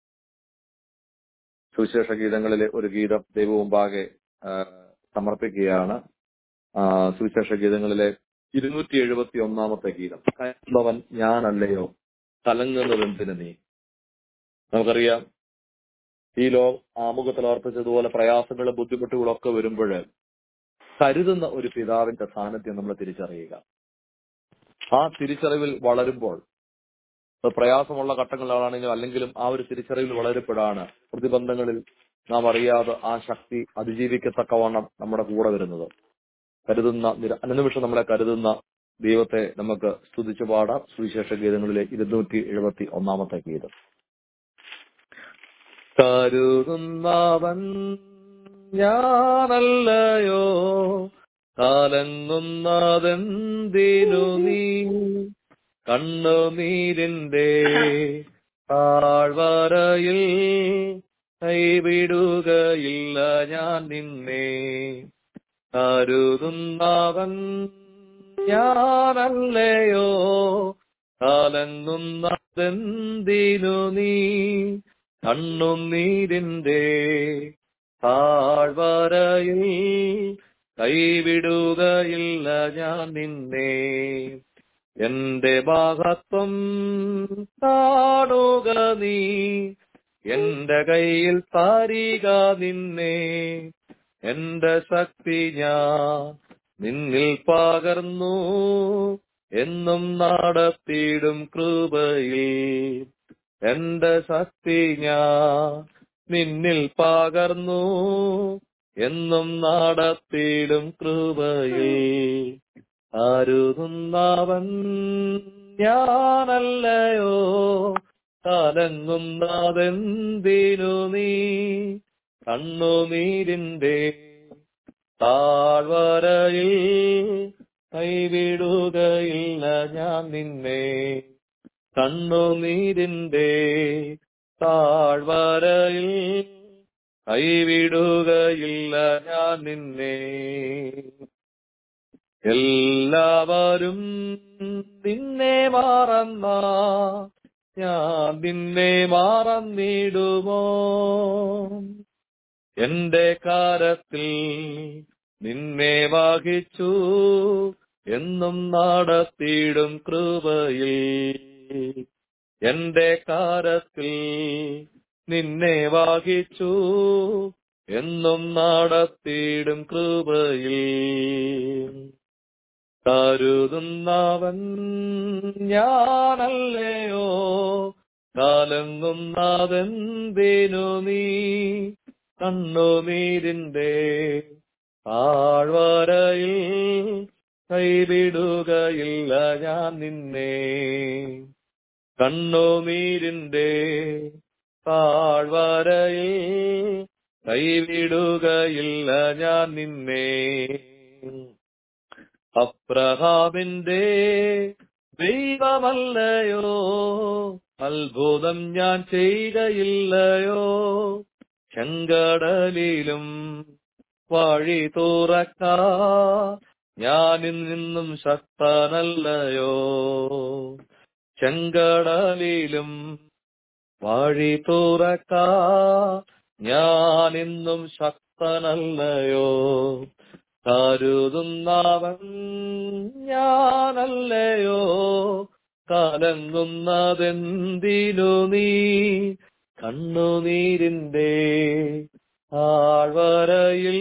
[SPEAKER 2] സുവിശേഷ ഗീതങ്ങളിലെ ഒരു ഗീതം ദൈവമുമ്പാകെ ആ, സമർപ്പിക്കുകയാണ് ആ, സുവിശേഷ ഗീതങ്ങളിലെ ഇരുന്നൂറ്റി എഴുപത്തി ഒന്നാമത്തെ ഗീതം കരുതുന്നവൻ ഞാനല്ലയോ കലങ്ങുന്നതെന്തിന് നീ നമുക്കറിയാം ഈ ലോ ആമുഖത്തിൽ ഓർപ്പിച്ചതുപോലെ പ്രയാസങ്ങളും ബുദ്ധിമുട്ടുകളും ഒക്കെ വരുമ്പോൾ കരുതുന്ന ഒരു പിതാവിന്റെ സാന്നിധ്യം നമ്മൾ തിരിച്ചറിയുക ആ തിരിച്ചറിവിൽ വളരുമ്പോൾ അത് പ്രയാസമുള്ള ഘട്ടങ്ങളിലാണെങ്കിലും അല്ലെങ്കിലും ആ ഒരു തിരിച്ചറിവിൽ വളരുമ്പോഴാണ് പ്രതിബന്ധങ്ങളിൽ നാം അറിയാതെ ആ ശക്തി അതിജീവിക്കത്തക്കവണ്ണം നമ്മുടെ കൂടെ വരുന്നത് കരുതുന്ന നിര- അനുനിമിഷം നമ്മളെ കരുതുന്ന ദൈവത്തെ നമുക്ക് സ്തുതിച്ചു പാടാം സുവിശേഷ ഗീതങ്ങളിലെ ഇരുന്നൂറ്റി എഴുപത്തി ഒന്നാമത്തെ ഗീതം കരുതുന്നവൻ ഞാനല്ലയോ കാലങ്ങുന്നതെന്തിനു നീ കണ്ണുനീരിന്റെ താഴ്വരയിൽ കൈവിടുകയില്ല ഞാൻ നിന്നെ കരുതുന്നവൻ ഞാനല്ലയോ കാലങ്ങുന്നതെന്തിനു നീ കണ്ണുനീരിന്റെ താഴ്വരയിൽ കൈവിടുകയില്ല ഞാൻ നിന്നെ എന്റെ ഭാഗത്വം കാണുക നീ എന്റെ കയ്യിൽ താരിക നിന്നെ എന്റെ ശക്തി ഞാൻ നിന്നിൽ പകർന്നു എന്നും നടത്തിയിടും കൃപയിൽ എന്റെ ശക്തി ഞാൻ നിന്നിൽ പകർന്നു എന്നും നടത്തിയിടും കൃപയിൽ അരുതുന്നവൻ ഞാനല്ലയോ കലങ്ങുന്നതെന്തിനു നീ കണ്ണുനീരിന്റെ താഴ്വരയിൽ കൈവിടുകയില്ല ഞാൻ നിന്നെ കണ്ണുനീരിന്റെ താഴ്വരയിൽ കൈവിടുകയില്ല ഞാൻ നിന്നെ എല്ലാവരും നിന്നെ മറന്ന ഞാൻ നിന്നെ മറന്നിടുമോ എന്റെ കാരത്തിൽ നിന്നെ വഹിച്ചു എന്നും നടത്തിയിടും കൃപയിൽ എന്റെ കാരത്തിൽ നിന്നെ വഹിച്ചു എന്നും നടത്തിയിടും കൃപയിൽ കരുതുന്നവൻ ഞാനല്ലയോ കാലങ്ങുന്നതെന്തിനു നീ കണ്ണുനീരിന്റെ താഴ്വരയിൽ കൈവിടുകയില്ല ഞാൻ നിന്നെ കണ്ണുനീരിന്റെ താഴ്വരയിൽ കൈവിടുകയില്ല ഞാൻ നിന്നെ അബ്രഹാമിന്റെ ദൈവമല്ലയോ അത്ഭുതം ഞാൻ ചെയ്യുകയില്ലയോ ചെങ്കടലിലും വഴി തുറക്ക ഞാനിൽ നിന്നും ശക്തനല്ലയോ ചെങ്കടലിലും വഴി തുറക്ക ഞാനിന്നും ശക്തനല്ലയോ കരുതുന്നവൻ ഞാനല്ലയോ കലങ്ങുന്നതെന്തിനു നീ കണ്ണുനീരിന്റെ ആഴ്വരയിൽ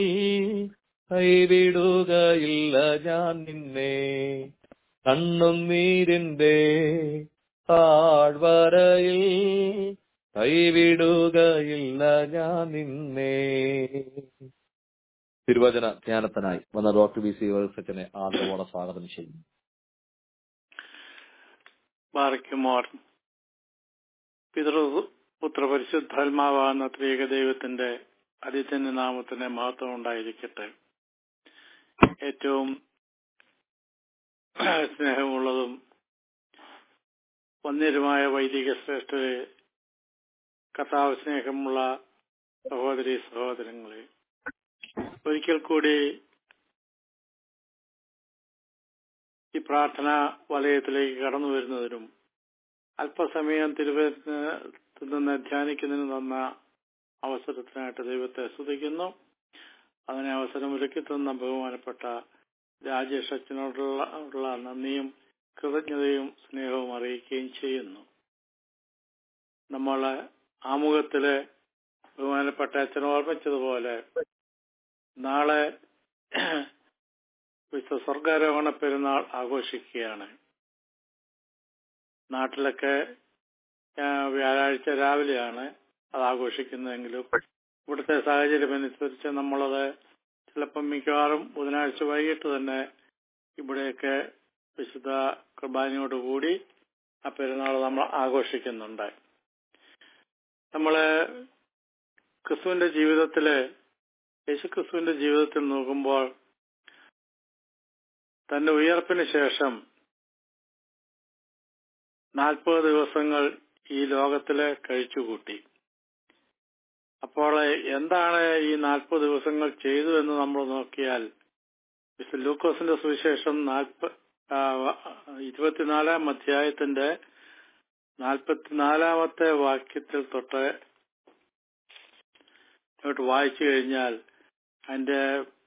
[SPEAKER 2] കൈവിടുകയില്ല ഞാൻ നിന്നെ കണ്ണുനീരിന്റെ താഴ്വരയിൽ കൈവിടുകയില്ല ഞാൻ നിന്നെ തിരുവചന ധ്യാനത്തിനായി വന്ന ഡോക്ടർ വി സി വേൾസച്ചനെ ആദരവോടെ സ്വാഗതം ചെയ്യുന്നു
[SPEAKER 4] ബാറയ്ക്കുമോർ പിതൃ പുത്രപരിശുദ്ധാത്മാവാകുന്ന ത്രിയേക ദൈവത്തിന്റെ അതിഥ്യന്റെ നാമത്തിന് മഹത്വം ഉണ്ടായിരിക്കട്ടെ ഏറ്റവും സ്നേഹമുള്ളതും വന്യരുമായ വൈദിക ശ്രേഷ്ഠരെ കഥാവ് സ്നേഹമുള്ള സഹോദരി സഹോദരങ്ങളെ ഒരിക്കൽ കൂടി ഈ പ്രാർത്ഥനാ വലയത്തിലേക്ക് കടന്നു വരുന്നതിനും അല്പസമയം തിരുവനന്തപുരത്ത് നിന്ന് ധ്യാനിക്കുന്നതിന് തന്ന അവസരത്തിനായിട്ട് ദൈവത്തെ സ്തുതിക്കുന്നു അതിനെ അവസരം ഒരുക്കി തന്ന ബഹുമാനപ്പെട്ട രാജേഷ് അച്ഛനോടുള്ള ഉള്ള നന്ദിയും കൃതജ്ഞതയും സ്നേഹവും അറിയിക്കുകയും ചെയ്യുന്നു നമ്മൾ ആമുഖത്തില് ബഹുമാനപ്പെട്ട അച്ഛൻ ഓർമ്മിച്ചതുപോലെ നാളെ വിശുദ്ധ സ്വർഗാരോഹണ പെരുന്നാൾ ആഘോഷിക്കുകയാണ് നാട്ടിലൊക്കെ വ്യാഴാഴ്ച രാവിലെയാണ് അത് ആഘോഷിക്കുന്നതെങ്കിലും ഇവിടുത്തെ സാഹചര്യം അനുസരിച്ച് നമ്മളത് ചിലപ്പം മിക്കവാറും ബുധനാഴ്ച വൈകിട്ട് തന്നെ ഇവിടെയൊക്കെ വിശുദ്ധ കുർബാനയോടുകൂടി ആ പെരുന്നാൾ നമ്മൾ ആഘോഷിക്കുന്നുണ്ട് നമ്മള് ക്രിസ്തുവിന്റെ ജീവിതത്തില് യേശുക്രിസ്തുവിന്റെ ജീവിതത്തിൽ നോക്കുമ്പോൾ തന്റെ ഉയർപ്പിന് ശേഷം നാൽപ്പത് ദിവസങ്ങൾ ഈ ലോകത്തില് കഴിച്ചുകൂട്ടി അപ്പോൾ എന്താണ് ഈ നാൽപ്പത് ദിവസങ്ങൾ ചെയ്തു എന്ന് നമ്മൾ നോക്കിയാൽ മിസ്റ്റർ ലൂക്കോസിന്റെ സുവിശേഷം നാൽപ്പ ഇരുപത്തിനാലാം അധ്യായത്തിന്റെ നാൽപ്പത്തിനാലാമത്തെ വാക്യത്തിൽ തൊട്ട് ഇങ്ങോട്ട് വായിച്ചു കഴിഞ്ഞാൽ അതിന്റെ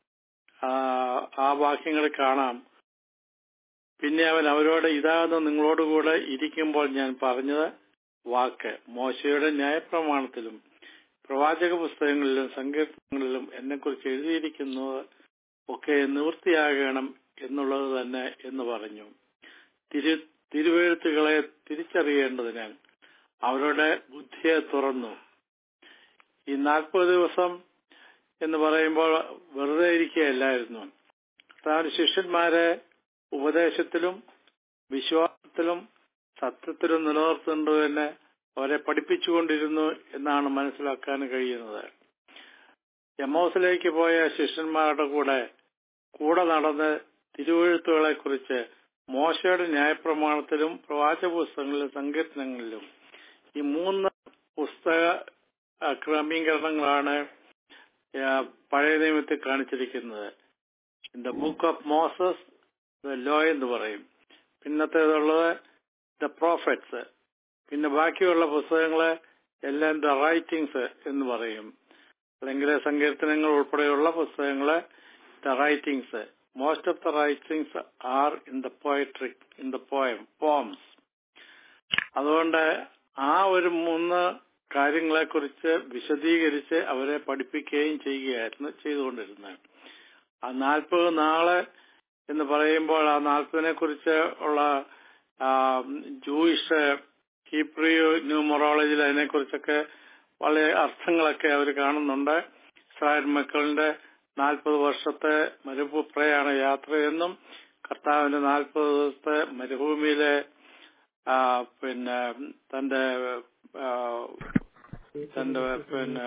[SPEAKER 4] ആ വാക്യങ്ങൾ കാണാം പിന്നെ അവൻ അവരോട് ഇതാകുന്ന നിങ്ങളോടുകൂടെ ഇരിക്കുമ്പോൾ ഞാൻ പറഞ്ഞത് വാക്ക് മോശയുടെ ന്യായപ്രമാണത്തിലും പ്രവാചക പുസ്തകങ്ങളിലും സങ്കീർത്തനങ്ങളിലും എന്നെക്കുറിച്ച് എഴുതിയിരിക്കുന്നത് ഒക്കെ നിവൃത്തിയാകണം എന്നുള്ളത് തന്നെ എന്ന് പറഞ്ഞു തിരു തിരുവെഴുത്തുകളെ തിരിച്ചറിയേണ്ടതിന് അവരുടെ ബുദ്ധിയെ തുറന്നു ഈ നാൽപ്പത് ദിവസം എന്ന് പറയുമ്പോൾ വെറുതെ ഇരിക്കുകയല്ലായിരുന്നു താൻ ശിഷ്യന്മാരെ ഉപദേശത്തിലും വിശ്വാസത്തിലും സത്യത്തിലും നിലനിർത്തേണ്ടതിന് അവരെ പഠിപ്പിച്ചുകൊണ്ടിരുന്നു എന്നാണ് മനസ്സിലാക്കാൻ കഴിയുന്നത് എമോസിലേക്ക് പോയ ശിഷ്യന്മാരുടെ കൂടെ കൂടെ നടന്ന് തിരുവഴുത്തുകളെ കുറിച്ച് മോശയുടെ ന്യായപ്രമാണത്തിലും പ്രവാചക പുസ്തകങ്ങളിലും സങ്കീർത്തനങ്ങളിലും ഈ മൂന്ന് പുസ്തക ക്രമീകരണങ്ങളാണ് പഴയ നിയമത്തിൽ കാണിച്ചിരിക്കുന്നത് in the book of Moses the law എന്ന് പറയും പിന്നത്തേതുള്ളത് ദ പ്രോഫറ്റ്സ് പിന്നെ ബാക്കിയുള്ള പുസ്തകങ്ങളെ എല്ലാം ദ റൈറ്റിംഗ്സ് എന്ന് പറയും അല്ലെങ്കിൽ സങ്കീർത്തനങ്ങൾ ഉൾപ്പെടെയുള്ള പുസ്തകങ്ങളെ the writings most of the writings are in the poetry in the poem poems അതുകൊണ്ട് ആ ഒരു മൂന്ന് കാര്യങ്ങളെ കുറിച്ച് വിശദീകരിച്ച് അവരെ പഠിപ്പിക്കുകയും ചെയ്യുകയായിരുന്നു ചെയ്തുകൊണ്ടിരുന്നത് ആ നാൽപ്പത് നാള് എന്ന് പറയുമ്പോൾ ആ നാൽപ്പതിനെ കുറിച്ച് ഉള്ള ജൂയിഷ് ഹീബ്രിയോ ന്യൂമറോളജിയിൽ അതിനെക്കുറിച്ചൊക്കെ വളരെ അർത്ഥങ്ങളൊക്കെ അവർ കാണുന്നുണ്ട് ഇസ്രായേൽ മക്കളുടെ നാൽപ്പത് വർഷത്തെ മരുഭൂപ്രയാണ യാത്രയെന്നും കർത്താവിന്റെ നാൽപ്പത് ദിവസത്തെ മരുഭൂമിയിലെ ആ, പിന്നെ തന്റെ ആ, തന്റെ പിന്നെ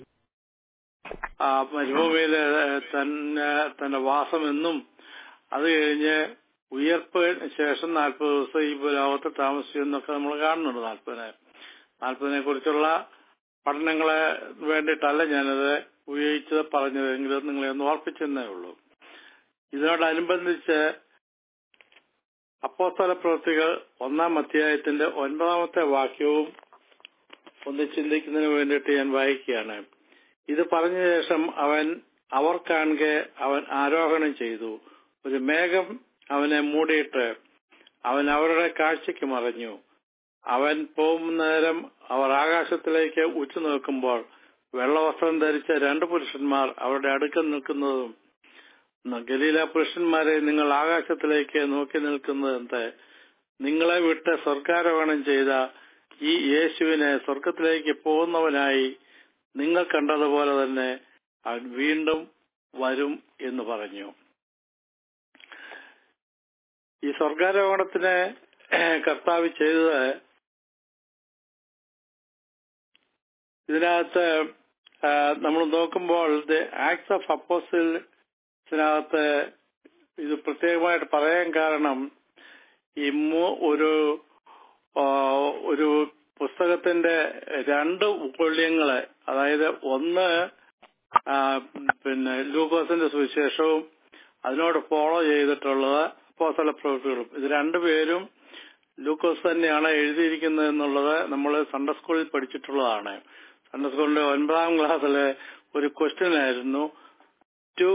[SPEAKER 4] ആ മരുഭൂമിയിലെ തന്നെ തന്റെ വാസമെന്നും അത് കഴിഞ്ഞ് ഉയർപ്പിന് ശേഷം നാൽപ്പത് ദിവസം ഈ ലോകത്ത് താമസിച്ചു എന്നൊക്കെ നമ്മൾ കാണുന്നുണ്ട് നാൽപ്പതിനെ നാൽപ്പതിനെ കുറിച്ചുള്ള പഠനങ്ങളെ വേണ്ടിയിട്ടല്ല ഞാനത് ഉപയോഗിച്ചത് പറഞ്ഞതെങ്കിലും നിങ്ങളെ ഒന്ന് ഓർപ്പിച്ചെന്നേ ഉള്ളൂ ഇതിനോടനുബന്ധിച്ച് അപ്പോസ്തല പ്രവൃത്തികൾ ഒന്നാം അധ്യായത്തിന്റെ ഒൻപതാമത്തെ വാക്യവും ഒന്ന് ചിന്തിക്കുന്നതിന് വേണ്ടിയിട്ട് ഞാൻ വായിക്കുകയാണ് ഇത് പറഞ്ഞ ശേഷം അവൻ അവർ കാണുക അവൻ ആരോഹണം ചെയ്തു ഒരു മേഘം അവനെ മൂടിയിട്ട് അവൻ അവരുടെ കാഴ്ചയ്ക്ക് മറഞ്ഞു അവൻ പോകുന്ന നേരം അവർ ആകാശത്തിലേക്ക് ഉറ്റുനോക്കുമ്പോൾ വെള്ളവസ്ത്രം ധരിച്ച രണ്ട് പുരുഷന്മാർ അവരുടെ അടുക്കൽ നിൽക്കുന്നതും ഗലീല പുരുഷന്മാരെ നിങ്ങൾ ആകാശത്തിലേക്ക് നോക്കി നിൽക്കുന്നത് എന്ത് നിങ്ങളെ വിട്ട് സ്വർഗാരോഹണം ചെയ്ത ഈ യേശുവിനെ സ്വർഗത്തിലേക്ക് പോകുന്നവനായി നിങ്ങൾ കണ്ടതുപോലെ തന്നെ അവൻ വീണ്ടും വരും എന്ന് പറഞ്ഞു ഈ സ്വർഗാരോഹണത്തിന് കർത്താവ് ചെയ്തത് ഇതിനകത്ത് നമ്മൾ നോക്കുമ്പോൾ ദ ആക്ട്സ് ഓഫ് അപ്പോസിൽസിനകത്ത് ഇത് പ്രത്യേകമായിട്ട് പറയാൻ കാരണം ഈ മൂ- ഒരു ആ, ഒരു പുസ്തകത്തിന്റെ രണ്ട് മൂല്യങ്ങള് അതായത് ഒന്ന് ആ, പിന്നെ ലൂക്കോസിന്റെ സുവിശേഷവും അതിനോട് ഫോളോ ചെയ്തിട്ടുള്ളത് അപ്പോസ്തല പ്രവൃത്തികളും ഇത് രണ്ടുപേരും ലൂക്കോസ് തന്നെയാണ് എഴുതിയിരിക്കുന്നത് എന്നുള്ളത് നമ്മൾ സൺഡേ സ്കൂളിൽ പഠിച്ചിട്ടുള്ളതാണ് സൺഡേ സ്കൂളിന്റെ ഒൻപതാം ക്ലാസ്സിലെ ഒരു ക്വസ്റ്റ്യൻ ആയിരുന്നു ടു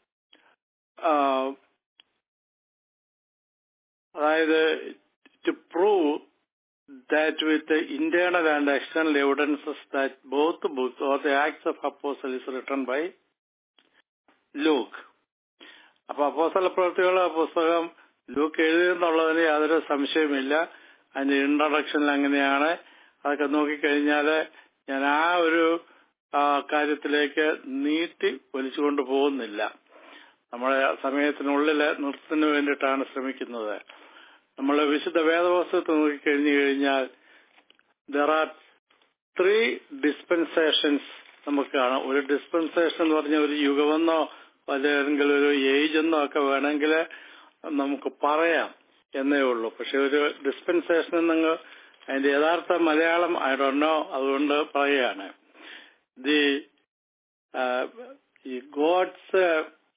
[SPEAKER 4] അതായത് to prove that with internal and external evidences that both books or the Acts of apostle is written by Luke അപ്പൊ അപ്പോസല പ്രവൃത്തികൾ പുസ്തകം ലൂക്ക് എഴുതിയെന്നുള്ളതിന് യാതൊരു സംശയമില്ല അതിന്റെ ഇൻട്രൊഡക്ഷനിൽ അങ്ങനെയാണ് അതൊക്കെ നോക്കിക്കഴിഞ്ഞാല് ഞാൻ ആ ഒരു ആ, കാര്യത്തിലേക്ക് നീട്ടി വലിച്ചുകൊണ്ട് പോകുന്നില്ല നമ്മുടെ സമയത്തിനുള്ളിൽ നിർത്തുന്നതിന് വേണ്ടിയിട്ടാണ് ശ്രമിക്കുന്നത് നമ്മൾ വിശുദ്ധ വേദപുസ്തകത്തെ നോക്കിക്കഴിഞ്ഞു കഴിഞ്ഞാൽ ദർ ആർ ത്രീ ഡിസ്പെൻസേഷൻസ് നമുക്ക് കാണാം ഒരു ഡിസ്പെൻസേഷൻ എന്ന് പറഞ്ഞ ഒരു യുഗമെന്നോ അല്ലെങ്കിൽ ഒരു ഏജ് എന്നോ ഒക്കെ വേണമെങ്കിൽ നമുക്ക് പറയാം എന്നേ ഉള്ളൂ പക്ഷെ ഒരു ഡിസ്പെൻസേഷൻ നിങ്ങൾ അതിന്റെ യഥാർത്ഥ മലയാളം ഐ ഡോണ്ട് അതുകൊണ്ട് പറയുകയാണ് ദി ഈ God's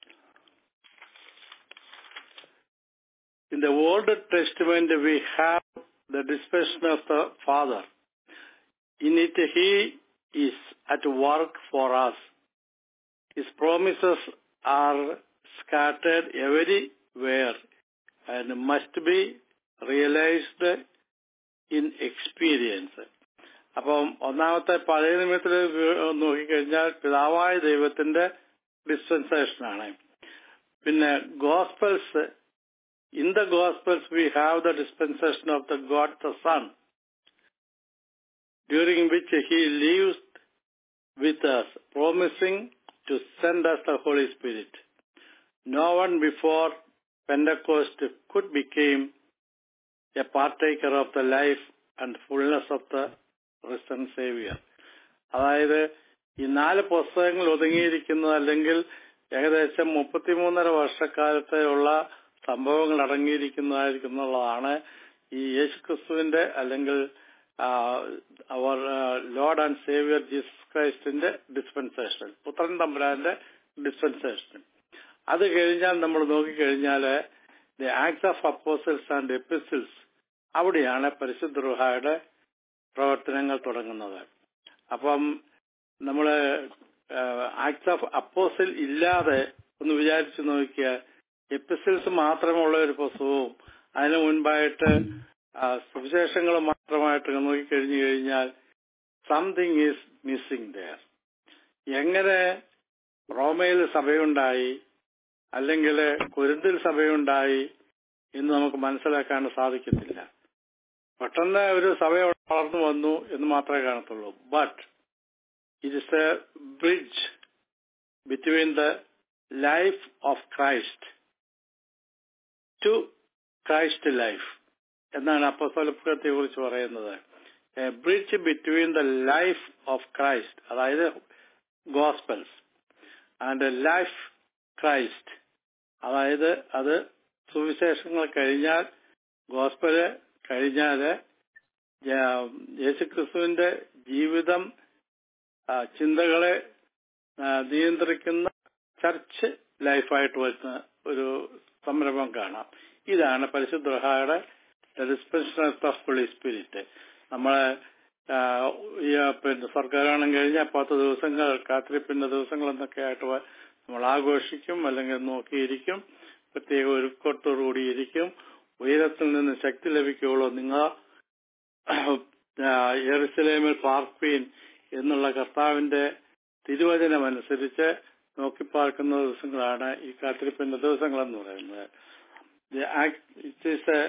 [SPEAKER 4] In the Old Testament, we have the dispensation of the Father. In it, He is at work for us. His promises are scattered everywhere and must be realized in experience. അപ്പം ഒന്നാമത്തെ പഴയ നിമിത്തിൽ നോക്കിക്കഴിഞ്ഞാൽ പിതാവായ ദൈവത്തിന്റെ ഡിസ്പെൻസേഷനാണ് പിന്നെ Gospels in the Gospels, we have the dispensation of the God the Son, during which He lives with us, promising to send us the Holy Spirit. No one before Pentecost could become a partaker of the life and fullness of the risen Savior. അതായത് ഈ നാല് പുസ്തകങ്ങൾ ഒതുങ്ങിയിരിക്കുന്നത് അല്ലെങ്കിൽ ഏകദേശം മുപ്പത്തിമൂന്നര വർഷക്കാലത്തെയുള്ള സംഭവങ്ങൾ അടങ്ങിയിരിക്കുന്നതായിരിക്കുന്നുള്ളതാണ് ഈ യേശുക്രിസ്തുവിന്റെ അല്ലെങ്കിൽ our Lord and Saviour Jesus ക്രൈസ്റ്റിന്റെ ഡിസ്പെൻസേഷൻ പുത്രൻ തമ്പുരാന്റെ ഡിസ്പെൻസേഷൻ അത് കഴിഞ്ഞാൽ നമ്മൾ നോക്കിക്കഴിഞ്ഞാൽ the act of apostles and epistles അവിടെയാണ് പരിശുദ്ധ റുഹായുടെ പ്രവർത്തനങ്ങൾ തുടങ്ങുന്നത് അപ്പം നമ്മള് ആക്ട് ഓഫ് അപ്പോസിൽ ഇല്ലാതെ ഒന്ന് വിചാരിച്ചു നോക്കിയാൽ എപ്പിസിൽസ് മാത്രമുള്ള ഒരു പുസ്തകവും അതിനു മുൻപായിട്ട് സുവിശേഷങ്ങൾ മാത്രമായിട്ട് നോക്കിക്കഴിഞ്ഞു കഴിഞ്ഞാൽ സംതിങ് ഈസ് മിസ്സിംഗ് ദയർ എങ്ങനെ റോമയിൽ സഭയുണ്ടായി അല്ലെങ്കിൽ കുരുന്തിൽ സഭയുണ്ടായി എന്ന് നമുക്ക് മനസ്സിലാക്കാൻ സാധിക്കത്തില്ല പെട്ടെന്ന് ഒരു സഭ വളർന്നു വന്നു എന്ന് മാത്രമേ കാണത്തുള്ളൂ but it is a bridge between the life of Christ to Christ life എന്നാണ് അപ്പസ്തലത്തെ കുറിച്ച് പറയുന്നത് bridge between the life of Christ അതായത് ഗോസ്പൽസ് ആൻഡ് ലൈഫ് ക്രൈസ്റ്റ് അതായത് അത് സുവിശേഷങ്ങൾ കഴിഞ്ഞാൽ ഗോസ്പല് കഴിഞ്ഞാല് യേശുക്രിസ്തുവിന്റെ ജീവിതം ആ, ചിന്തകളെ ആ, നിയന്ത്രിക്കുന്ന ചർച്ച് ലൈഫായിട്ട് വരുന്ന ഒരു സംരംഭം കാണാം ഇതാണ് പരിശുദ്ധയുടെ ഡിസ്പെൻഷൻ ഓഫ് ഹോളി സ്പിരിറ്റ് നമ്മളെ ആ, ഈ പിന്നെ സർക്കാരാണം കഴിഞ്ഞ പത്ത് ദിവസങ്ങൾ കാത്തിരിപ്പിന്റെ ദിവസങ്ങൾ എന്നൊക്കെ ആയിട്ട് വ- നമ്മൾ ആഘോഷിക്കും അല്ലെങ്കിൽ നോക്കിയിരിക്കും പ്രത്യേക ഒരുക്കത്തോടുകൂടി ഇരിക്കും ഉയരത്തിൽ നിന്ന് ശക്തി ലഭിക്കുകയുള്ളൂ നിങ്ങൾ യെറുസലേമിൽ പാർപ്പീൻ എന്നുള്ള കർത്താവിന്റെ തിരുവചനം അനുസരിച്ച് നോക്കിപ്പാർക്കുന്ന ദിവസങ്ങളാണ് ഈ കാത്തിരിപ്പിന്റെ ദിവസങ്ങൾ എന്ന് പറയുന്നത് The act- it is a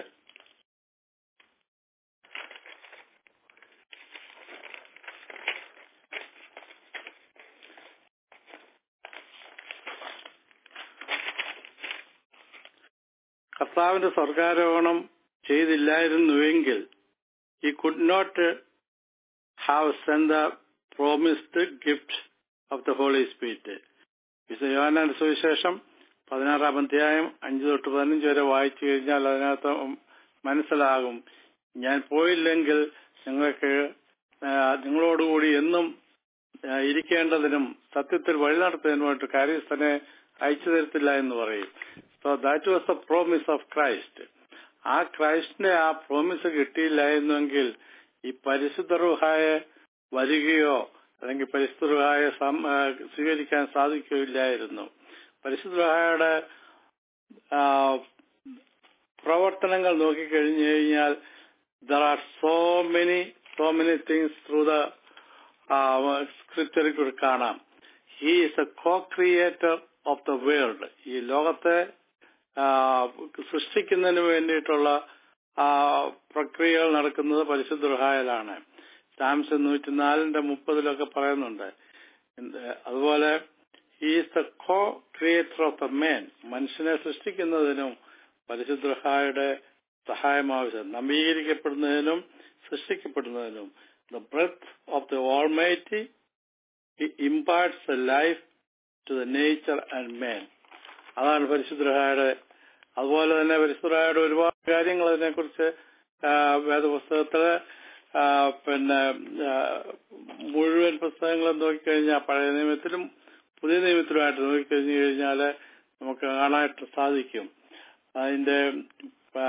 [SPEAKER 4] കർത്താവിന്റെ സ്വർഗാരോഹണം ചെയ്തില്ലായിരുന്നുവെങ്കിൽ he could not uh, have sent the promised gift of the Holy Spirit. വിശുദ്ധ യോഹന്നാന്റെ സുവിശേഷം പതിനാറാം അധ്യായം അഞ്ച് തൊട്ട് പതിനഞ്ച് വരെ വായിച്ചു കഴിഞ്ഞാൽ അതിനകത്ത് മനസ്സിലാകും ഞാൻ പോയില്ലെങ്കിൽ നിങ്ങൾക്ക് ആ, നിങ്ങളോടുകൂടി എന്നും ആ, ഇരിക്കേണ്ടതിനും സത്യത്തിൽ വഴി നടത്തുന്നതിനുമായിട്ട് കാര്യസ്ഥനെ അയച്ചു തരത്തില്ല എന്ന് പറയും so that was the promise of Christ ആ ക്രൈസ്റ്റിന്റെ ആ പ്രോമിസ് കിട്ടിയില്ലായിരുന്നെങ്കിൽ ഈ പരിശുദ്ധ റുഹായെ വരികയോ അല്ലെങ്കിൽ പരിശുദ്ധ റുഹായെ സം- ആ, സ്വീകരിക്കാൻ സാധിക്കുകയില്ലായിരുന്നു പരിശുദ്ധ റുഹായുടെ ആ, പ്രവർത്തനങ്ങൾ നോക്കിക്കഴിഞ്ഞു കഴിഞ്ഞാൽ there are so many so many things through the സ്ക്രിപ്റ്ററിൽ കൂടി കാണാം he is a co creator of the world ഈ ലോകത്തെ ആ, സൃഷ്ടിക്കുന്നതിന് വേണ്ടിയിട്ടുള്ള ആ, പ്രക്രിയകൾ നടക്കുന്നത് പരിശുദ്ധ റുഹായിലാണ് സാംസ് നൂറ്റിനാലിന്റെ മുപ്പതിലൊക്കെ പറയുന്നുണ്ട് എന്ത് അതുപോലെ is the co creator of the man മനുഷ്യനെ സൃഷ്ടിക്കുന്നതിനും പരിശുദ്ധ റുഹായുടെ സഹായം ആവശ്യം നവീകരിക്കപ്പെടുന്നതിനും സൃഷ്ടിക്കപ്പെടുന്നതിനും the breath of the Almighty imparts the life to the nature and man അതാണ് പരിശുദ്ധയുടെ അതുപോലെ തന്നെ പരിശുദ്ധയുടെ ഒരുപാട് കാര്യങ്ങൾ അതിനെക്കുറിച്ച് ആ, വേദപുസ്തകത്തില് ആ, പിന്നെ ആ, മുഴുവൻ പുസ്തകങ്ങളും നോക്കിക്കഴിഞ്ഞാൽ പഴയ നിയമത്തിലും പുതിയ നിയമത്തിലുമായിട്ട് നോക്കിക്കഴിഞ്ഞു കഴിഞ്ഞാൽ നമുക്ക് കാണാനായിട്ട് സാധിക്കും അതിന്റെ ആ,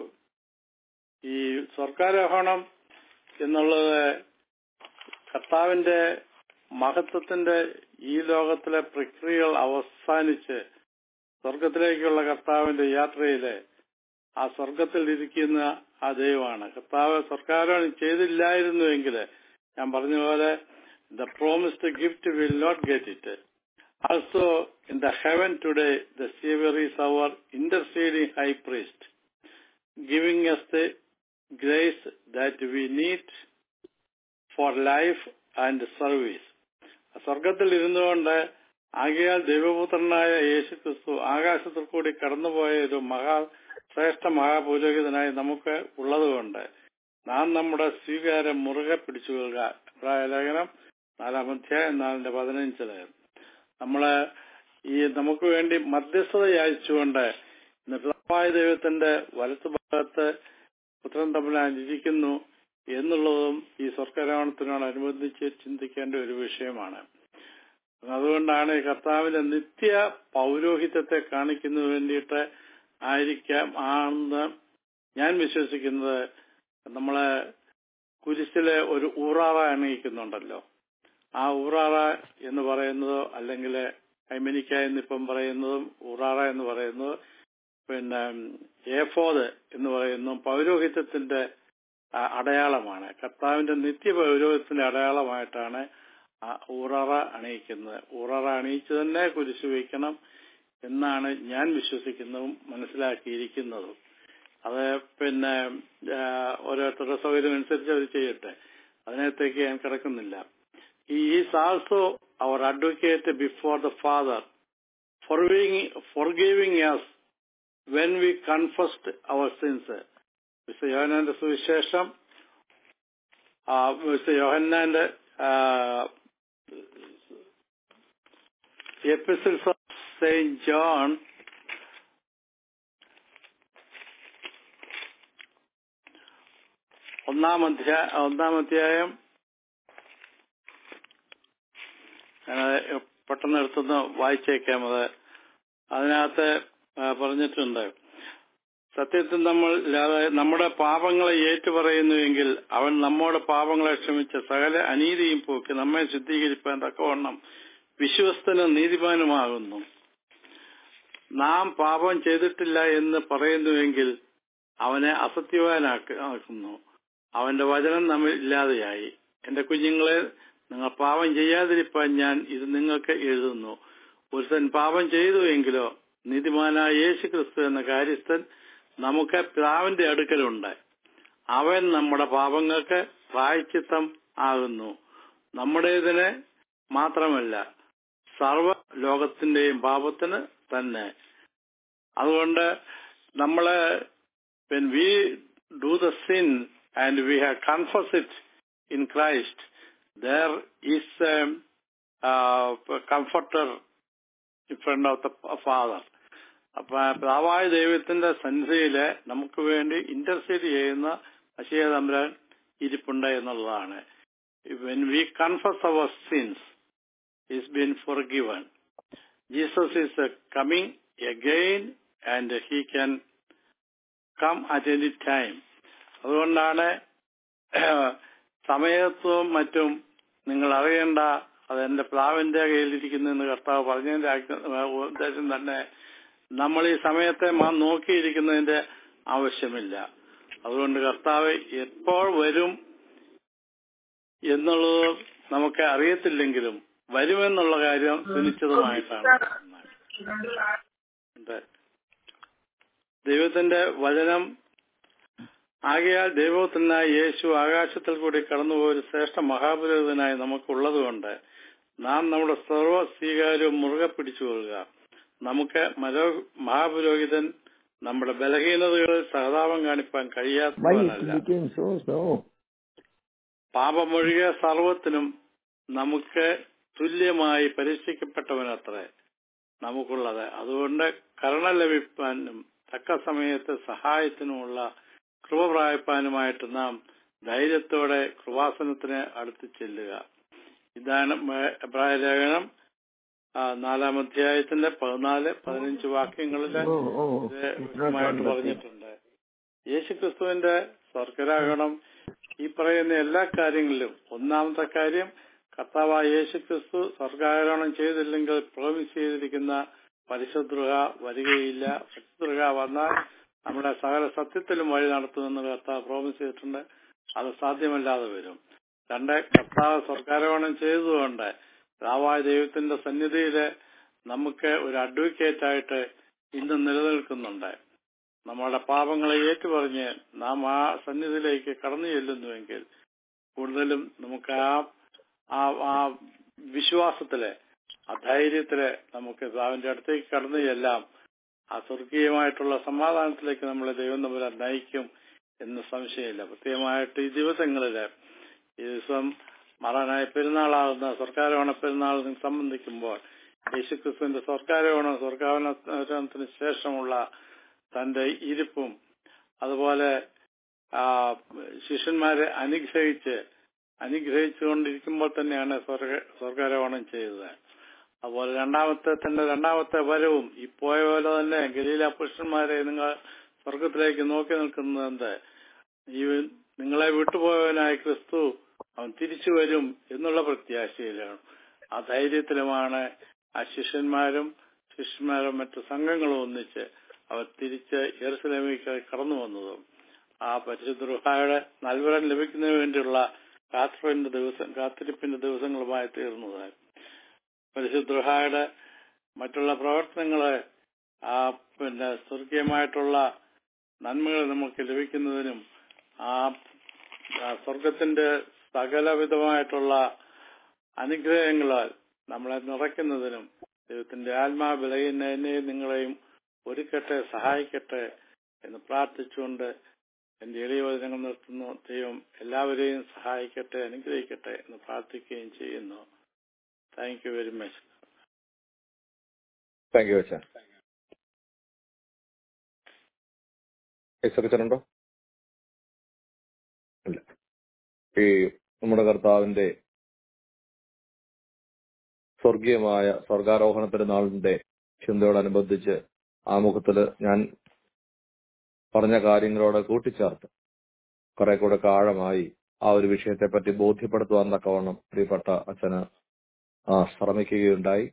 [SPEAKER 4] ഈ സ്വർഗാരോഹണം എന്നുള്ളത് കർത്താവിന്റെ മഹത്വത്തിന്റെ ഈ ലോകത്തിലെ പ്രക്രിയകൾ അവസാനിച്ച് സ്വർഗത്തിലേക്കുള്ള കർത്താവിന്റെ യാത്രയില് ആ സ്വർഗത്തിൽ ഇരിക്കുന്ന ആ ദൈവമാണ് കർത്താവ് സ്വർഗാരോഹണം ചെയ്തില്ലായിരുന്നുവെങ്കിൽ ഞാൻ പറഞ്ഞ പോലെ the promised gift will not get it also in the heaven today the Saviour is our interceding high priest giving us the grace that we need for life and service സ്വർഗത്തിൽ ഇരുന്നുകൊണ്ട് ആകയാൽ ദൈവപുത്രനായ യേശു ക്രിസ്തു ആകാശത്തിൽ കൂടി കടന്നുപോയ ഒരു മഹാ ശ്രേഷ്ഠ മഹാപുരോഹിതനായി നമുക്ക് ഉള്ളതുകൊണ്ട് നാം നമ്മുടെ സ്വീകാരം മുറുകെ പിടിച്ചുകൊള്ളുക അഭിപ്രായ ലേഖനം നാലാം അധ്യായം നാലിന്റെ പതിനഞ്ചില് നമ്മള് ഈ നമുക്ക് വേണ്ടി മധ്യസ്ഥത യാചിച്ചുകൊണ്ട് നിർത്തമായ ദൈവത്തിന്റെ വലത്തുഭാഗത്ത് പുത്രൻ തമ്മിലിരിക്കുന്നു എന്നുള്ളതും ഈ സ്വർഗരാവണത്തിനോടനുബന്ധിച്ച് ചിന്തിക്കേണ്ട ഒരു വിഷയമാണ് അതുകൊണ്ടാണ് ഈ കർത്താവിന്റെ നിത്യ പൗരോഹിത്യത്തെ കാണിക്കുന്നതിന് വേണ്ടിയിട്ട് ആയിരിക്കാം ആണെന്ന് ഞാൻ വിശ്വസിക്കുന്നത് നമ്മളെ കുരിശിലെ ഒരു ഊറാറ അണിയിക്കുന്നുണ്ടല്ലോ ആ ഊറാറ എന്ന് പറയുന്നത് അല്ലെങ്കിൽ കൈമനിക്ക എന്നിപ്പം പറയുന്നതും ഊറാറ എന്ന് പറയുന്നത് പിന്നെ ഏഫോദ് എന്ന് പറയുന്നതും പൗരോഹിത്യത്തിന്റെ ആ, അടയാളമാണ് കർത്താവിന്റെ നിത്യ പൗരോഹിത്യത്തിന്റെ അടയാളമായിട്ടാണ് ആ ഊററ അണിയിക്കുന്നത് ഊററ അണിയിച്ച് തന്നെ കുരിശ് വയ്ക്കണം എന്നാണ് ഞാൻ വിശ്വസിക്കുന്നതും മനസ്സിലാക്കിയിരിക്കുന്നതും അത് പിന്നെ ആ, ഓരോരുത്തരുടെ സൗകര്യം അനുസരിച്ച് അവർ ചെയ്യട്ടെ അതിനകത്തേക്ക് ഞാൻ കിടക്കുന്നില്ല ഈ is also our advocate before the Father, forgiving, forgiving us when we confessed our sins. Mister യോഹന്നാന്റെ സുവിശേഷം ആ, മിസ്റ്റർ യോഹന്നാന്റെ എപ്പിസിൽസ് ഓഫ് സെയിന്റ് ജോൺ ഒന്നാം അധ്യായ ഒന്നാം അധ്യായം ഞാനത് പെട്ടെന്ന് എടുത്തൊന്ന് വായിച്ചേക്കാം അത് അതിനകത്ത് ആ, പറഞ്ഞിട്ടുണ്ട് സത്യത്തിൽ നമ്മൾ ലാ- നമ്മുടെ പാപങ്ങളെ ഏറ്റുപറയുന്നുവെങ്കിൽ അവൻ നമ്മോട് പാപങ്ങളെ ക്ഷമിച്ച സകല അനീതിയും പോക്കി നമ്മെ ശുദ്ധീകരിപ്പാൻ തക്കവണ്ണം വിശ്വസ്തനും നീതിമാനുമാകുന്നു നാം പാപം ചെയ്തിട്ടില്ല എന്ന് പറയുന്നുവെങ്കിൽ അവനെ അസത്യവാനാക്ക- ആക്കുന്നു അവന്റെ വചനം നമ്മിൽ ഇല്ലാതെയായി എന്റെ കുഞ്ഞുങ്ങളെ നിങ്ങൾ പാപം ചെയ്യാതിരിപ്പാൻ ഞാൻ ഇത് നിങ്ങൾക്ക് എഴുതുന്നു ഒരുത്തൻ പാപം ചെയ്തു എങ്കിലോ നീതിമാനായ യേശു ക്രിസ്തു എന്ന കാര്യസ്ഥൻ നമുക്ക് പിതാവിന്റെ അടുക്കലുണ്ട് അവൻ നമ്മുടെ പാപങ്ങൾക്ക് പ്രായച്ചിത്തം ആകുന്നു നമ്മുടേതിന് മാത്രമല്ല സർവ ലോകത്തിന്റെയും പാപത്തിന് തന്നെ അതുകൊണ്ട് നമ്മള് when we do the sin and we have confessed it in Christ, there is a uh, comforter in front of the Father. അപ്പൊ പിതാവായ ദൈവത്തിന്റെ സന്നിധിയില് നമുക്ക് വേണ്ടി ഇന്റർസീഡ് ചെയ്യുന്ന അശയ തമ്പുരാൻ ഇരിപ്പുണ്ട് എന്നുള്ളതാണ് when we confess our sins is been forgiven Jesus is coming again and he can come at any time അതുകൊണ്ടാണ് സമയത്വവും മറ്റും നിങ്ങൾ അറിയേണ്ട അത് എന്റെ പ്ലാവിന്റെ കയ്യിലിരിക്കുന്നു എന്ന് കർത്താവ് പറഞ്ഞതിന്റെ ആഗ്ന- ഉദ്ദേശം തന്നെ നമ്മൾ ഈ സമയത്തെ മാ- നോക്കിയിരിക്കുന്നതിന്റെ ആവശ്യമില്ല അതുകൊണ്ട് കർത്താവ് എപ്പോൾ വരും എന്നുള്ളത് നമുക്ക് അറിയത്തില്ലെങ്കിലും വരുമെന്നുള്ള കാര്യം സുനിശ്ചിതമായിട്ടാണ് ഉണ്ട്. ദൈവത്തിന്റെ വചനം ആകയാൽ ദൈവത്തിനായി യേശു ആകാശത്തിൽ കൂടി കടന്നുപോയ ഒരു ശ്രേഷ്ഠ മഹാപുരോഹിതനായി നമുക്കുള്ളതുകൊണ്ട് നാം നമ്മുടെ സർവ്വ സ്വീകാര്യവും മുറുകെ പിടിച്ചുകൊള്ളുക നമുക്ക് മരോ- മഹാപുരോഹിതൻ നമ്മുടെ ബലഹീനതകളിൽ സഹതാപം കാണിപ്പാൻ
[SPEAKER 5] Why it
[SPEAKER 4] കഴിയാത്തവനല്ല
[SPEAKER 5] became so slow?
[SPEAKER 4] പാപമൊഴികെ സർവത്തിനും നമുക്ക് തുല്യമായി പരീക്ഷിക്കപ്പെട്ടവനത്രേ നമുക്കുള്ളത് അതുകൊണ്ട് കരുണ ലഭിപ്പാനും തക്ക സമയത്ത് സഹായത്തിനുമുള്ള കൃപ പ്രായപ്പാനുമായിട്ട് നാം ധൈര്യത്തോടെ കൃപാസനത്തിന് അടുത്ത് ചെല്ലുക ഇതാണ് മേ- എബ്രായ ലേഖനം ആ, നാലാം അധ്യായത്തിന്റെ പതിനാല് പതിനഞ്ച് വാക്യങ്ങളിൽ
[SPEAKER 5] Oh, oh,
[SPEAKER 4] ഇത്
[SPEAKER 5] it's not
[SPEAKER 4] വ്യക്തമായിട്ട്
[SPEAKER 5] one thing.
[SPEAKER 4] പറഞ്ഞിട്ടുണ്ട് യേശുക്രിസ്തുവിന്റെ സ്വർഗരാഗണം ഈ പറയുന്ന എല്ലാ കാര്യങ്ങളിലും ഒന്നാമത്തെ കാര്യം കർത്താവായ യേശുക്രിസ്തു സ്വർഗാരോഹണം ചെയ്തില്ലെങ്കിൽ പ്രോമിസ് ചെയ്തിരിക്കുന്ന പരിശുദ്ധൃഹ വരികയില്ല പരിശുദ്ധൃഹ വന്നാൽ നമ്മുടെ സകല സത്യത്തിലും വഴി നടത്തുമെന്ന് കർത്താവ് പ്രോമിസ് ചെയ്തിട്ടുണ്ട് അത് സാധ്യമല്ലാതെ വരും രണ്ട് കർത്താവ് സ്വർഗാരോഹണം ചെയ്തതുകൊണ്ട് പിതാവായ ദൈവത്തിന്റെ സന്നിധിയില് നമുക്ക് ഒരു അഡ്വക്കേറ്റ് ആയിട്ട് ഇന്ന് നിലനിൽക്കുന്നുണ്ട് നമ്മുടെ പാപങ്ങളെ ഏറ്റുപറഞ്ഞ് നാം ആ സന്നിധിയിലേക്ക് കടന്നു ചെല്ലുന്നുവെങ്കിൽ കൂടുതലും നമുക്ക് ആ ആ ആ വിശ്വാസത്തില് ആ ധൈര്യത്തില് നമുക്ക് പിതാവിന്റെ അടുത്തേക്ക് കടന്നു ചെല്ലാം ആ സ്വർഗീയമായിട്ടുള്ള സമാധാനത്തിലേക്ക് നമ്മളെ ദൈവം നമ്മളെ നയിക്കും എന്ന് സംശയമില്ല പ്രത്യേകമായിട്ട് ഈ ദിവസങ്ങളില് ഈ ദിവസം മറാനായ പെരുന്നാളാകുന്ന സ്വർഗാരോഹണ പെരുന്നാൾ സംബന്ധിക്കുമ്പോൾ യേശുക്രിസ്തുവിന്റെ സ്വർഗാരോഹണം സ്വർഗാരോഹണത്തിന് ശേഷമുള്ള തന്റെ ഇരിപ്പും അതുപോലെ ആ, ശിഷ്യന്മാരെ അനുഗ്രഹിച്ച് അനുഗ്രഹിച്ചുകൊണ്ടിരിക്കുമ്പോൾ തന്നെയാണ് സ്വർഗ സ്വർഗാരോഹണം ചെയ്തത് അതുപോലെ രണ്ടാമത്തെ തന്റെ രണ്ടാമത്തെ വരവും ഈ പോയ പോലെ തന്നെ ഗലീല പുരുഷന്മാരെ നിങ്ങൾ സ്വർഗത്തിലേക്ക് നോക്കി നിൽക്കുന്നത് ഈ നിങ്ങളെ വിട്ടുപോയവനായ ക്രിസ്തു അവൻ തിരിച്ചു വരും എന്നുള്ള പ്രത്യാശയിലാണ് ആ ധൈര്യത്തിലുമാണ് ആ ശിഷ്യന്മാരും ശിഷ്യന്മാരും മറ്റു സംഘങ്ങളും ഒന്നിച്ച് അവർ തിരിച്ച് യെറുസലേമിലേക്ക് കടന്നു വന്നതും ആ പരിശുദ്ധ റുഹായുടെ നൽവരം ലഭിക്കുന്നതിന് വേണ്ടിയുള്ള കാത്തിരിപ്പിന്റെ ദിവസം കാത്തിരിപ്പിന്റെ ദിവസങ്ങളുമായി തീർന്നത് പരിശുദ്ധ റുഹായുടെ മറ്റുള്ള പ്രവർത്തനങ്ങളെ ആ പിന്നെ സ്വർഗീയമായിട്ടുള്ള നന്മകൾ നമുക്ക് ലഭിക്കുന്നതിനും ആ ആ സ്വർഗത്തിന്റെ സകലവിധമായിട്ടുള്ള അനുഗ്രഹങ്ങളാൽ നമ്മളെ നിറയ്ക്കുന്നതിനും ദൈവത്തിന്റെ ആത്മാ വിളയുന്ന എന്നെയും നിങ്ങളെയും ഒരുക്കട്ടെ സഹായിക്കട്ടെ എന്ന് പ്രാർത്ഥിച്ചുകൊണ്ട് എന്റെ എളിയ വചനങ്ങൾ നിർത്തുന്നു ദൈവം എല്ലാവരെയും സഹായിക്കട്ടെ അനുഗ്രഹിക്കട്ടെ എന്ന് പ്രാർത്ഥിക്കുകയും ചെയ്യുന്നു thank you very much
[SPEAKER 2] thank you അച്ഛൻ അച്ഛനുണ്ടോ ഇല്ല ഈ നമ്മുടെ കർത്താവിന്റെ സ്വർഗീയമായ സ്വർഗാരോഹണ പെരുന്നാളിന്റെ ചിന്തയോടനുബന്ധിച്ച് ആമുഖത്തില് ഞാൻ പറഞ്ഞ കാര്യങ്ങളോട് കൂട്ടിച്ചേർത്ത് കുറെ കൂടെ ആഴമായി ആ ഒരു വിഷയത്തെ പറ്റി ബോധ്യപ്പെടുത്തുവാൻ തക്കവണ്ണം പ്രിയപ്പെട്ട അച്ഛന് ആ, ശ്രമിക്കുകയുണ്ടായി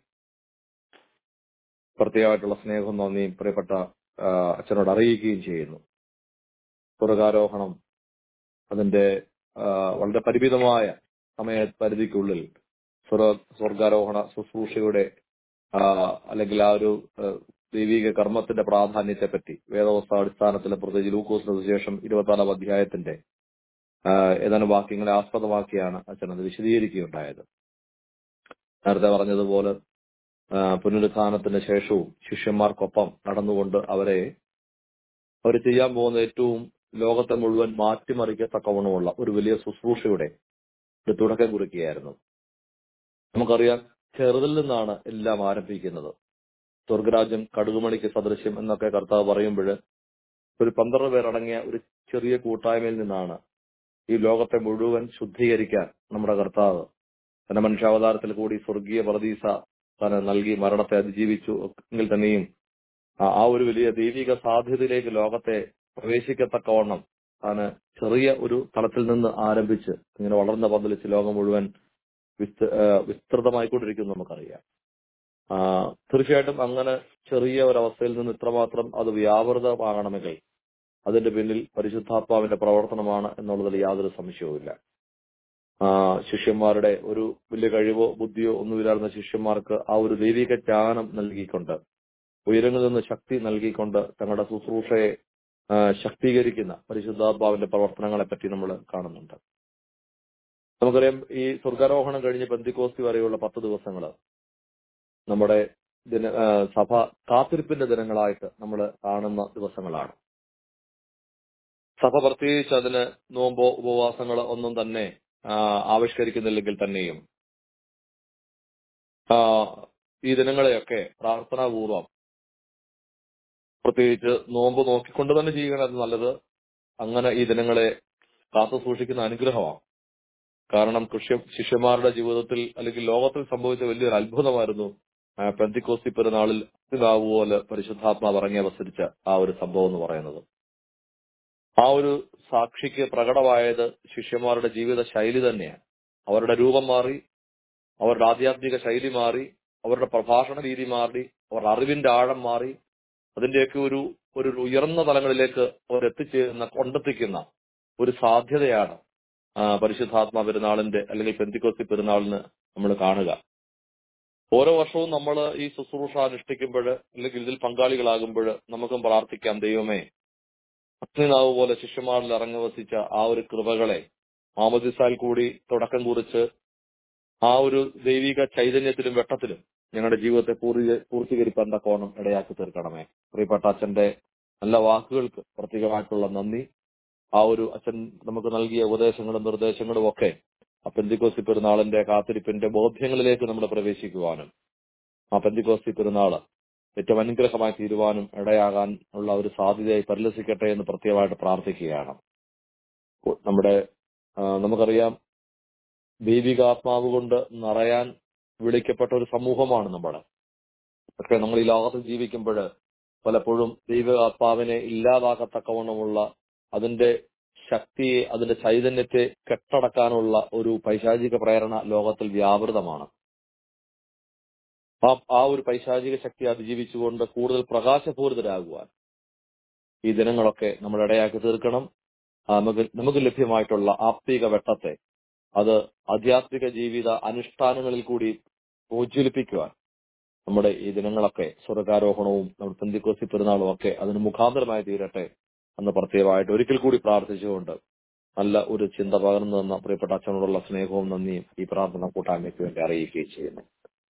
[SPEAKER 2] പ്രത്യേകമായിട്ടുള്ള സ്നേഹവും നന്ദിയും പ്രിയപ്പെട്ട ആ, അച്ഛനോട് അറിയിക്കുകയും ചെയ്യുന്നു സ്വർഗാരോഹണം അതിന്റെ ആ, വളരെ പരിമിതമായ സമയ പരിധിക്കുള്ളിൽ സ്വർഗ സ്വർഗാരോഹണ ശുശ്രൂഷയുടെ ആ, അല്ലെങ്കിൽ ആ ഒരു ആ, ദൈവിക കർമ്മത്തിന്റെ പ്രാധാന്യത്തെ പറ്റി വേദവസ്ഥ അടിസ്ഥാനത്തിൽ പ്രത്യേകിച്ച് ലൂക്കോസിന് ശേഷം ഇരുപത്തിനാലാം അധ്യായത്തിന്റെ ആ, ഏതാനും വാക്യങ്ങളെ ആസ്പദമാക്കിയാണ് അച്ഛൻ അത് വിശദീകരിക്കുകയുണ്ടായത് നേരത്തെ പറഞ്ഞതുപോലെ ആ, പുനരുത്ഥാനത്തിന് ശേഷവും ശിഷ്യന്മാർക്കൊപ്പം നടന്നുകൊണ്ട് അവരെ അവർ ചെയ്യാൻ പോകുന്ന ഏറ്റവും ലോകത്തെ മുഴുവൻ മാറ്റിമറിക്കത്തക്കവണ്ണമുള്ള ഒരു വലിയ ശുശ്രൂഷയുടെ ഒരു തുടക്കം കുറിക്കുകയായിരുന്നു നമുക്കറിയാം ചെറുതിൽ നിന്നാണ് എല്ലാം ആരംഭിക്കുന്നത് സ്വർഗരാജ്യം കടുകുമണിക്ക് സദൃശ്യം എന്നൊക്കെ കർത്താവ് പറയുമ്പോൾ ഒരു പന്ത്രണ്ട് പേരടങ്ങിയ ഒരു ചെറിയ കൂട്ടായ്മയിൽ നിന്നാണ് ഈ ലോകത്തെ മുഴുവൻ ശുദ്ധീകരിക്കാൻ നമ്മുടെ കർത്താവ് തന്റെ മനുഷ്യാവതാരത്തിൽ കൂടി സ്വർഗീയ പ്രതീസ താൻ നൽകി മരണത്തെ അതിജീവിച്ചു എങ്കിൽ തന്നെയും ആ- ആ ഒരു വലിയ ദൈവിക സാധ്യതയിലേക്ക് ലോകത്തെ പ്രവേശിക്കത്തക്കവണ്ണം താന് ചെറിയ ഒരു തലത്തിൽ നിന്ന് ആരംഭിച്ച് ഇങ്ങനെ വളർന്ന പന്തലിച്ച് ലോകം മുഴുവൻ വിസ്ത- ആ, വിസ്തൃതമായിക്കൊണ്ടിരിക്കുന്നു നമുക്കറിയാം ആ, തീർച്ചയായിട്ടും അങ്ങനെ ചെറിയ ഒരവസ്ഥയിൽ നിന്ന് ഇത്രമാത്രം അത് വ്യാപൃതമാകണമെങ്കിൽ അതിന്റെ പിന്നിൽ പരിശുദ്ധാത്മാവിന്റെ പ്രവർത്തനമാണ് എന്നുള്ളതിൽ യാതൊരു സംശയവുമില്ല ആ, ശിഷ്യന്മാരുടെ ഒരു വലിയ കഴിവോ ബുദ്ധിയോ ഒന്നുമില്ലായിരുന്ന ശിഷ്യന്മാർക്ക് ആ ഒരു ദൈവിക ജ്ഞാനം നൽകിക്കൊണ്ട് ഉയരങ്ങളിൽ നിന്ന് ശക്തി നൽകിക്കൊണ്ട് തങ്ങളുടെ ശുശ്രൂഷയെ ആ, ശക്തീകരിക്കുന്ന പരിശുദ്ധാത്മാവിന്റെ പ്രവർത്തനങ്ങളെ പറ്റി നമ്മൾ കാണുന്നുണ്ട് നമുക്കറിയാം ഈ സ്വർഗാരോഹണം കഴിഞ്ഞ് ബന്ധിക്കോസ്തി വരെയുള്ള പത്ത് ദിവസങ്ങൾ നമ്മുടെ ദിന ആ, സഭ കാത്തിരിപ്പിന്റെ ദിനങ്ങളായിട്ട് നമ്മൾ കാണുന്ന ദിവസങ്ങളാണ് സഭ പ്രത്യേകിച്ച് അതിന് നോമ്പോ ഉപവാസങ്ങളോ ഒന്നും തന്നെ ആ, ആവിഷ്കരിക്കുന്നില്ലെങ്കിൽ തന്നെയും ആ, ഈ ദിനങ്ങളെയൊക്കെ പ്രാർത്ഥനാപൂർവം പ്രത്യേകിച്ച് നോമ്പ് നോക്കിക്കൊണ്ട് തന്നെ ചെയ്യണത് നല്ലത് അങ്ങനെ ഈ ദിനങ്ങളെ കാത്തു സൂക്ഷിക്കുന്ന അനുഗ്രഹമാണ് കാരണം കൃഷ്യ ശിഷ്യന്മാരുടെ ജീവിതത്തിൽ അല്ലെങ്കിൽ ലോകത്തിൽ സംഭവിച്ച വലിയൊരു അത്ഭുതമായിരുന്നു ആ, പെന്തിക്കോസ്തി പെരുന്നാളിൽ പോലെ പരിശുദ്ധാത്മാവ് ഇറങ്ങി അവസരിച്ച ആ ഒരു സംഭവം എന്ന് പറയുന്നത് ആ ഒരു സാക്ഷിക്ക് പ്രകടമായത് ശിഷ്യന്മാരുടെ ജീവിത ശൈലി തന്നെയാണ് അവരുടെ രൂപം മാറി അവരുടെ ആധ്യാത്മിക ശൈലി മാറി അവരുടെ പ്രഭാഷണ രീതി മാറി അവരുടെ അറിവിന്റെ ആഴം മാറി അതിന്റെയൊക്കെ ഒരു ഒരു ഉയർന്ന തലങ്ങളിലേക്ക് അവർ എത്തിച്ചേരുന്ന കൊണ്ടെത്തിക്കുന്ന ഒരു സാധ്യതയാണ് ആ, പരിശുദ്ധാത്മ പെരുന്നാളിന്റെ അല്ലെങ്കിൽ പെന്തിക്കോസ്തി പെരുന്നാളിന് നമ്മൾ കാണുക ഓരോ വർഷവും നമ്മൾ ഈ ശുശ്രൂഷ അനുഷ്ഠിക്കുമ്പോൾ അല്ലെങ്കിൽ ഇതിൽ പങ്കാളികളാകുമ്പോൾ നമുക്കും പ്രാർത്ഥിക്കാം ദൈവമേ അഗ്നിനാവ് പോലെ ശിഷ്യന്മാരിൽ ഇറങ്ങി വസിച്ച ആ ഒരു കൃപകളെ മാമദിസാൽ കൂടി തുടക്കം കുറിച്ച് ആ ഒരു ദൈവിക ചൈതന്യത്തിലും വെട്ടത്തിലും ഞങ്ങളുടെ ജീവിതത്തെ പൂർത്തി പൂർത്തീകരിക്കാൻ തക്കോണം ഇടയാക്കി തീർക്കണമേ പ്രിയപ്പെട്ട അച്ഛന്റെ നല്ല വാക്കുകൾക്ക് പ്രത്യേകമായിട്ടുള്ള നന്ദി ആ ഒരു അച്ഛൻ നമുക്ക് നൽകിയ ഉപദേശങ്ങളും നിർദ്ദേശങ്ങളും ഒക്കെ ആ പെന്തിക്കോസ്തി പെരുന്നാളിന്റെ കാത്തിരിപ്പിന്റെ ബോധ്യങ്ങളിലേക്ക് നമ്മൾ പ്രവേശിക്കുവാനും ആ പെന്തിക്കോസ്തി പെരുന്നാള് ഏറ്റവും അനുഗ്രഹമായി തീരുവാനും ഇടയാകാൻ ഉള്ള ഒരു സാധ്യതയായി പരിലസിക്കട്ടെ എന്ന് പ്രത്യേകമായിട്ട് പ്രാർത്ഥിക്കുകയാണ് നമ്മുടെ ആ, നമുക്കറിയാം ദൈവികാത്മാവ് കൊണ്ട് നിറയാൻ വിളിക്കപ്പെട്ട ഒരു സമൂഹമാണ് നമ്മുടെ പക്ഷെ നമ്മൾ ഈ ലോകത്തിൽ ജീവിക്കുമ്പോൾ പലപ്പോഴും ദൈവികാത്മാവിനെ ഇല്ലാതാക്കത്തക്കവണ്ണമുള്ള അതിന്റെ ശക്തിയെ അതിന്റെ ചൈതന്യത്തെ കെട്ടടക്കാനുള്ള ഒരു പൈശാചിക പ്രേരണ ലോകത്തിൽ വ്യാപൃതമാണ് ആ ആ ഒരു പൈശാചിക ശക്തി അതിജീവിച്ചുകൊണ്ട് കൂടുതൽ പ്രകാശപൂരിതരാകുവാൻ ഈ ദിനങ്ങളൊക്കെ നമ്മൾ ഇടയാക്കി തീർക്കണം ആ, നമുക്ക് നമുക്ക് ലഭ്യമായിട്ടുള്ള ആത്മീക വെട്ടത്തെ അത് ആധ്യാത്മിക ജീവിത അനുഷ്ഠാനങ്ങളിൽ കൂടി പ്രോജ്വലിപ്പിക്കുവാൻ നമ്മുടെ ഈ ദിനങ്ങളൊക്കെ സ്വർഗാരോഹണവും നമ്മുടെ പെന്തിക്കോസി പെരുന്നാളും ഒക്കെ അതിന് മുഖാന്തരമായി തീരട്ടെ എന്ന് പ്രത്യേകമായിട്ട് ഒരിക്കൽ കൂടി പ്രാർത്ഥിച്ചുകൊണ്ട് നല്ല ഒരു ചിന്ത പകർന്നു തന്ന പ്രിയപ്പെട്ട അച്ഛനോടുള്ള സ്നേഹവും നന്ദിയും ഈ പ്രാർത്ഥന കൂട്ടായ്മയ്ക്ക് വേണ്ടി അറിയിക്കുകയും ചെയ്യുന്നു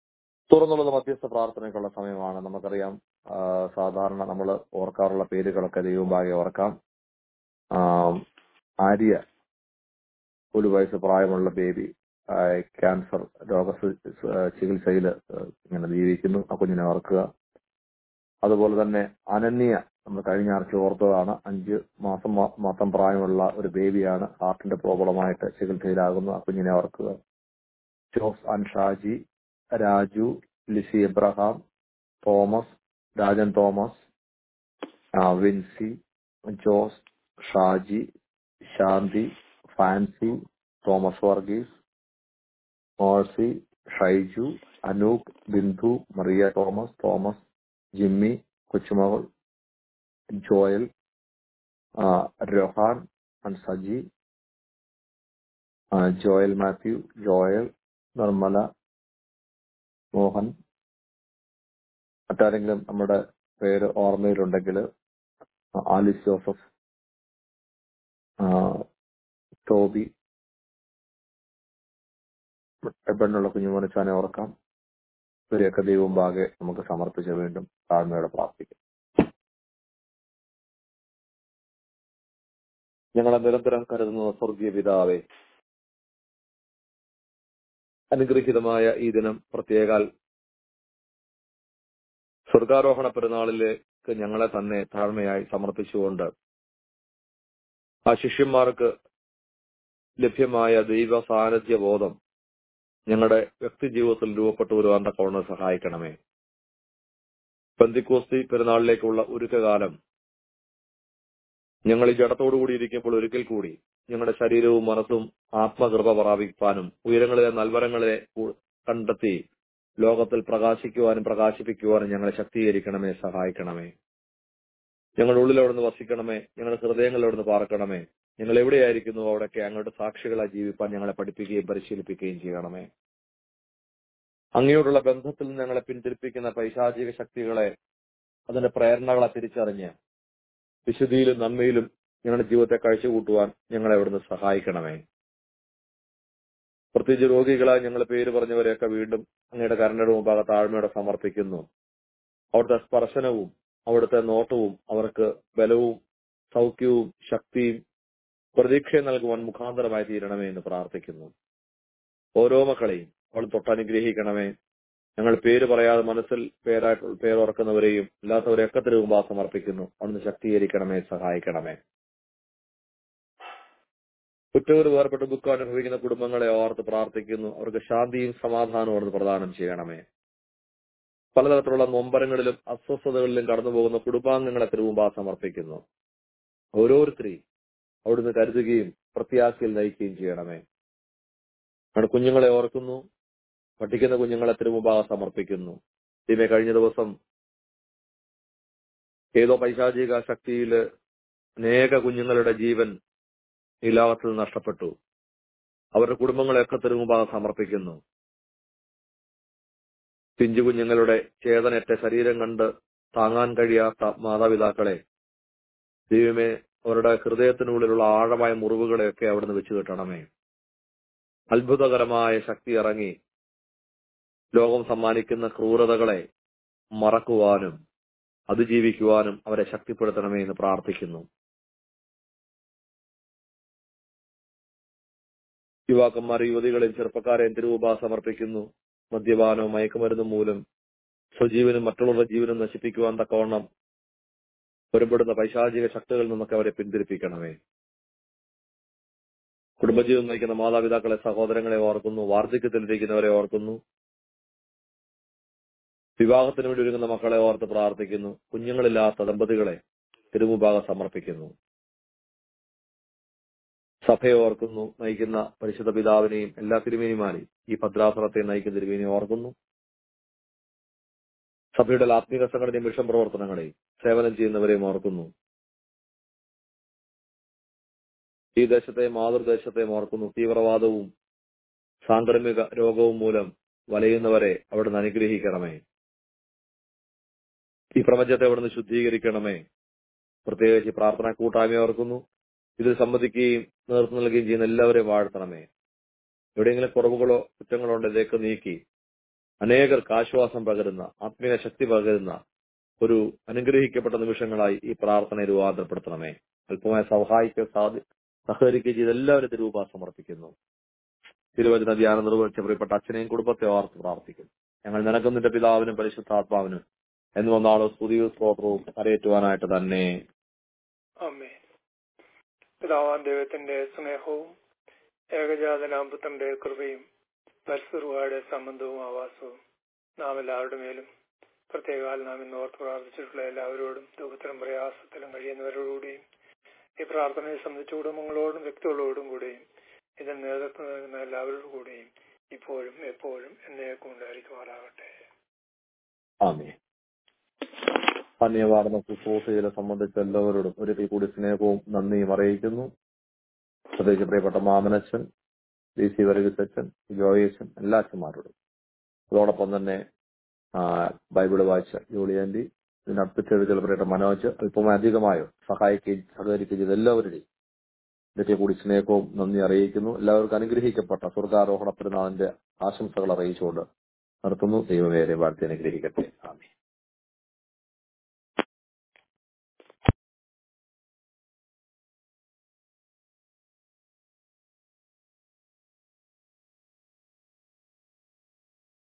[SPEAKER 2] തുറന്നുള്ളത് മധ്യസ്ഥ പ്രാർത്ഥനയ്ക്കുള്ള സമയമാണ് നമുക്കറിയാം ആ, സാധാരണ നമ്മൾ ഓർക്കാറുള്ള പേരുകളൊക്കെ ദൈവമാകെ ഓർക്കാം ആ, ആര്യ ഒരു വയസ്സ് പ്രായമുള്ള ബേബി ക്യാൻസർ രോഗ ചികിത്സയിൽ ഇങ്ങനെ ജീവിക്കുന്നു ആ കുഞ്ഞിനെ ഓർക്കുക അതുപോലെ തന്നെ അനന്യ നമ്മൾ കഴിഞ്ഞ ആഴ്ച ഓർത്തതാണ് അഞ്ച് മാസം മാ- മാത്രം പ്രായമുള്ള ഒരു ബേബിയാണ് ഹാർട്ടിന്റെ പ്രോബ്ലമായിട്ട് ചികിത്സയിലാകുന്നു ആ കുഞ്ഞിനെ ഓർക്കുക ജോസ് ആൻഡ് ഷാജി രാജു ലിസി എബ്രഹാം തോമസ് രാജൻ തോമസ് ആ, വിൻസി ജോസ് ഷാജി ശാന്തി ഫാൻസി തോമസ് വർഗീസ് മോഴ്സി ഷൈജു അനൂപ് ബിന്ദു മറിയ തോമസ് തോമസ് ജിമ്മി കൊച്ചുമകൾ ജോയൽ ആ, രൊഹാൻ ആൻഡ് സജി ആ, ജോയൽ മാത്യു ജോയൽ നിർമ്മല മോഹൻ മറ്റാരെങ്കിലും നമ്മുടെ പേര് ഓർമ്മയിലുണ്ടെങ്കിൽ ആലിസ് ജോസഫ് ആ, ടോബി പെണ്ണുള്ള കുഞ്ഞുമോനച്ചാനെ ഓർക്കാം ഇവരെയൊക്കെ ദൈവം ബാകെ നമുക്ക് സമർപ്പിച്ച് വീണ്ടും താഴ്മയോടെ പ്രാർത്ഥിക്കാം ഞങ്ങളെ നിരന്തരം കരുതുന്ന സ്വർഗീയ പിതാവേ അനുഗ്രഹീതമായ ഈ ദിനം പ്രത്യേകാൽ സ്വർഗാരോഹണ പെരുന്നാളിലേക്ക് ഞങ്ങളെ തന്നെ താഴ്മയായി സമർപ്പിച്ചുകൊണ്ട് ആ ശിഷ്യന്മാർക്ക് ലഭ്യമായ ദൈവ സാന്നിധ്യ ബോധം ഞങ്ങളുടെ വ്യക്തി ജീവിതത്തിൽ രൂപപ്പെട്ടു വരുവാൻ തക്കവണ്ണം സഹായിക്കണമേ പെന്തിക്കോസ്തി പെരുന്നാളിലേക്കുള്ള ഒരുക്കകാലം ഞങ്ങൾ ഈ ജഡത്തോടുകൂടി ഇരിക്കുമ്പോൾ ഒരിക്കൽ കൂടി ഞങ്ങളുടെ ശരീരവും മനസ്സും ആത്മകൃപ പ്രാപിക്കാനും ഉയരങ്ങളിലെ നൽവരങ്ങളെ കു- കണ്ടെത്തി ലോകത്തിൽ പ്രകാശിക്കുവാനും പ്രകാശിപ്പിക്കുവാനും ഞങ്ങളെ ശക്തീകരിക്കണമേ സഹായിക്കണമേ ഞങ്ങളുടെ ഉള്ളിൽ അവിടുന്ന് വസിക്കണമേ ഞങ്ങളുടെ ഹൃദയങ്ങളിൽ അവിടുന്ന് പാർക്കണമേ ഞങ്ങൾ എവിടെയായിരിക്കുന്നു അവിടെയൊക്കെ അങ്ങോട്ട് സാക്ഷികളായി ജീവിപ്പാൻ ഞങ്ങളെ പഠിപ്പിക്കുകയും പരിശീലിപ്പിക്കുകയും ചെയ്യണമേ അങ്ങയോടുള്ള ബന്ധത്തിൽ നിന്ന് ഞങ്ങളെ പിന്തിരിപ്പിക്കുന്ന പൈശാചിക ശക്തികളെ അതിന്റെ പ്രേരണകളെ തിരിച്ചറിഞ്ഞ് വിശുദ്ധിയിലും നന്മയിലും ഞങ്ങളുടെ ജീവിതത്തെ കഴിച്ചുകൂട്ടുവാൻ ഞങ്ങളെ അവിടുന്ന് സഹായിക്കണമേ പ്രത്യേകിച്ച് രോഗികളായി ഞങ്ങൾ പേര് പറഞ്ഞവരെയൊക്കെ വീണ്ടും അങ്ങയുടെ കരുണയുടെ മുമ്പാകെ താഴ്മയോടെ സമർപ്പിക്കുന്നു അവിടുത്തെ സ്പർശനവും അവിടുത്തെ നോട്ടവും അവർക്ക് ബലവും സൗഖ്യവും ശക്തിയും പ്രതീക്ഷയും നൽകുവാൻ മുഖാന്തരമായി തീരണമേ എന്ന് പ്രാർത്ഥിക്കുന്നു ഓരോ മക്കളെയും അവൾ തൊട്ടനുഗ്രഹിക്കണമേ ഞങ്ങൾ പേര് പറയാതെ മനസ്സിൽ പേരായിട്ട് പേരോർക്കുന്നവരെയും അല്ലാത്തവരെയൊക്കെ തിരുവുമ്പാ സമർപ്പിക്കുന്നു അവിടുന്ന് ശക്തീകരിക്കണമേ സഹായിക്കണമേ കുറ്റൂർ വേർപെട്ട് ദുഃഖം അനുഭവിക്കുന്ന കുടുംബങ്ങളെ ഓർത്ത് പ്രാർത്ഥിക്കുന്നു അവർക്ക് ശാന്തിയും സമാധാനവും അവിടുന്ന് പ്രദാനം ചെയ്യണമേ പലതരത്തിലുള്ള നൊമ്പരങ്ങളിലും അസ്വസ്ഥതകളിലും കടന്നു പോകുന്ന കുടുംബാംഗങ്ങളെ തിരുവുമ്പാ സമർപ്പിക്കുന്നു ഓരോരുത്തരെയും അവിടുന്ന് കരുതുകയും പ്രത്യാശയിൽ നയിക്കുകയും ചെയ്യണമേ നമ്മുടെ കുഞ്ഞുങ്ങളെ ഓർക്കുന്നു പഠിക്കുന്ന കുഞ്ഞുങ്ങളെ തിരുമുമ്പാകെ സമർപ്പിക്കുന്നു ഇതിനെ കഴിഞ്ഞ ദിവസം ഏതോ പൈശാചിക ശക്തിയിൽ അനേക കുഞ്ഞുങ്ങളുടെ ജീവൻ ഈ ലോകത്തിൽ നഷ്ടപ്പെട്ടു അവരുടെ കുടുംബങ്ങളെയൊക്കെ തിരുമുമ്പാകെ സമർപ്പിക്കുന്നു പിഞ്ചു കുഞ്ഞുങ്ങളുടെ ചേതനറ്റ ശരീരം കണ്ട് താങ്ങാൻ കഴിയാത്ത മാതാപിതാക്കളെ ദൈവമേ അവരുടെ ഹൃദയത്തിനുള്ളിലുള്ള ആഴമായ മുറിവുകളെയൊക്കെ അവിടുന്ന് വെച്ച് കിട്ടണമേ അത്ഭുതകരമായ ശക്തി ഇറങ്ങി ലോകം സമ്മാനിക്കുന്ന ക്രൂരതകളെ മറക്കുവാനും അതിജീവിക്കുവാനും അവരെ ശക്തിപ്പെടുത്തണമേ എന്ന് പ്രാർത്ഥിക്കുന്നു യുവാക്കന്മാർ യുവതികളെയും ചെറുപ്പക്കാരെയും തിരുവുപ സമർപ്പിക്കുന്നു മദ്യപാനവും മയക്കുമരുന്നും മൂലം സ്വജീവനും മറ്റുള്ളവരുടെ ജീവനും നശിപ്പിക്കുവാൻ തക്കവണ്ണം ഒരുപെടുന്ന പൈശാചിക ശക്തികളിൽ നിന്നൊക്കെ അവരെ പിന്തിരിപ്പിക്കണമേ കുടുംബജീവൻ നയിക്കുന്ന മാതാപിതാക്കളെ സഹോദരങ്ങളെ ഓർക്കുന്നു വാർദ്ധക്യത്തിലിരിക്കുന്നവരെ ഓർക്കുന്നു വിവാഹത്തിന് വേണ്ടി ഒരുങ്ങുന്ന മക്കളെ ഓർത്ത് പ്രാർത്ഥിക്കുന്നു കുഞ്ഞുങ്ങളില്ലാത്ത ദമ്പതികളെ തിരുമുഭാഗം സമർപ്പിക്കുന്നു സഭയെ ഓർക്കുന്നു നയിക്കുന്ന പരിശുദ്ധ പിതാവിനെയും എല്ലാ തിരുമേനിമാരെയും ഈ ഭദ്രാസനത്തെ നയിക്കുന്ന തിരുമേനിയെ ഓർക്കുന്നു സഭയുടെ ആത്മീക സംഘടനയും മിഷൻ പ്രവർത്തനങ്ങളെയും സേവനം ചെയ്യുന്നവരെയും ഓർക്കുന്നു ഈ ദേശത്തെയും മാതൃദേശത്തെയും ഓർക്കുന്നു തീവ്രവാദവും സാംക്രമിക രോഗവും മൂലം വലയുന്നവരെ അവിടുന്ന് അനുഗ്രഹിക്കണമേ ഈ പ്രപഞ്ചത്തെ അവിടുന്ന് ശുദ്ധീകരിക്കണമേ പ്രത്യേകിച്ച് പ്രാർത്ഥന കൂട്ടായ്മ ഓർക്കുന്നു ഇതിൽ സംബന്ധിക്കുകയും നേതൃത്വം നൽകുകയും ചെയ്യുന്ന എല്ലാവരെയും വാഴ്ത്തണമേ എവിടെയെങ്കിലും കുറവുകളോ കുറ്റങ്ങളോ ഉണ്ട് ഇതൊക്കെ നീക്കി അനേകർക്ക് ആശ്വാസം പകരുന്ന ആത്മീയ ശക്തി പകരുന്ന ഒരു അനുഗ്രഹിക്കപ്പെട്ട നിമിഷങ്ങളായി ഈ പ്രാർത്ഥന രൂപാന്തരപ്പെടുത്തണമേ അല്പമായി സഹായിക്കുക സാധി സഹകരിക്കുകയും ചെയ്ത് എല്ലാവരും തിരുവുപ സമർപ്പിക്കുന്നു തിരുവചന ധ്യാനം നിർവഹിച്ച പ്രിയപ്പെട്ട അച്ഛനെയും കുടുംബത്തെ ഓർത്ത് പ്രാർത്ഥിക്കുന്നു ഞങ്ങൾ നിനക്കും നിന്റെ പിതാവിനും പരിശുദ്ധാത്മാവിനും എന്ന് വന്നാളോ സ്തുതിയും സ്തോത്രവും കരയേറ്റുവാനായിട്ട് തന്നെ
[SPEAKER 3] അമ്മേ പിതാവാൻ ദൈവത്തിന്റെ സ്നേഹവും ഏകജാതനാമ്പുത്തന്റെ കൃപയും പരിസുറുവായുടെ സംബന്ധവും ആവാസവും നാം എല്ലാവരുടെ മേലും പ്രത്യേകാൽ നാം ഇന്ന് ഓർത്ത് പ്രാർത്ഥിച്ചിട്ടുള്ള എല്ലാവരോടും ദുഃഖത്തിലും പ്രയാസത്തിലും കഴിയുന്നവരോടുകൂടിയും ഈ പ്രാർത്ഥനയെ സംബന്ധിച്ച കുടുംബങ്ങളോടും വ്യക്തികളോടും കൂടിയും ഇതിന് നേതൃത്വം നൽകുന്ന എല്ലാവരോടും കൂടിയും ഇപ്പോഴും എപ്പോഴും എന്നേക്കും ഉണ്ടായിരിക്കുമാറാകട്ടെ
[SPEAKER 2] ആമേ ധന്യവാർന്ന ശുശ്രൂഷയെ സംബന്ധിച്ച എല്ലാവരോടും ഒരിക്കൽ കൂടി സ്നേഹവും നന്ദിയും അറിയിക്കുന്നു പ്രത്യേകിച്ച് പ്രിയപ്പെട്ട മാമനച്ഛൻ ഡി സി വർഗീസച്ചൻ ജോയേച്ചൻ എല്ലാ അച്ഛന്മാരോടും അതോടൊപ്പം തന്നെ ആ, ബൈബിള് വായിച്ച ജൂളിയാൻഡി ഇതിനടുപ്പിച്ച് ചിലപ്പറേറ്റ മനോജ് അല്പമായി അധികമായോ സഹായിക്കുകയും സഹകരിക്കുകയും ചെയ്ത എല്ലാവരുടെയും ഇതൊക്കെ കൂടി സ്നേഹവും നന്ദി അറിയിക്കുന്നു എല്ലാവർക്കും അനുഗ്രഹിക്കപ്പെട്ട സ്വർഗാരോഹണ പെരുന്നാളിന്റെ ആശംസകൾ അറിയിച്ചുകൊണ്ട് നിർത്തുന്നു ദൈവമേരെ വാഴ്ത്തി അനുഗ്രഹിക്കട്ടെ ആമേ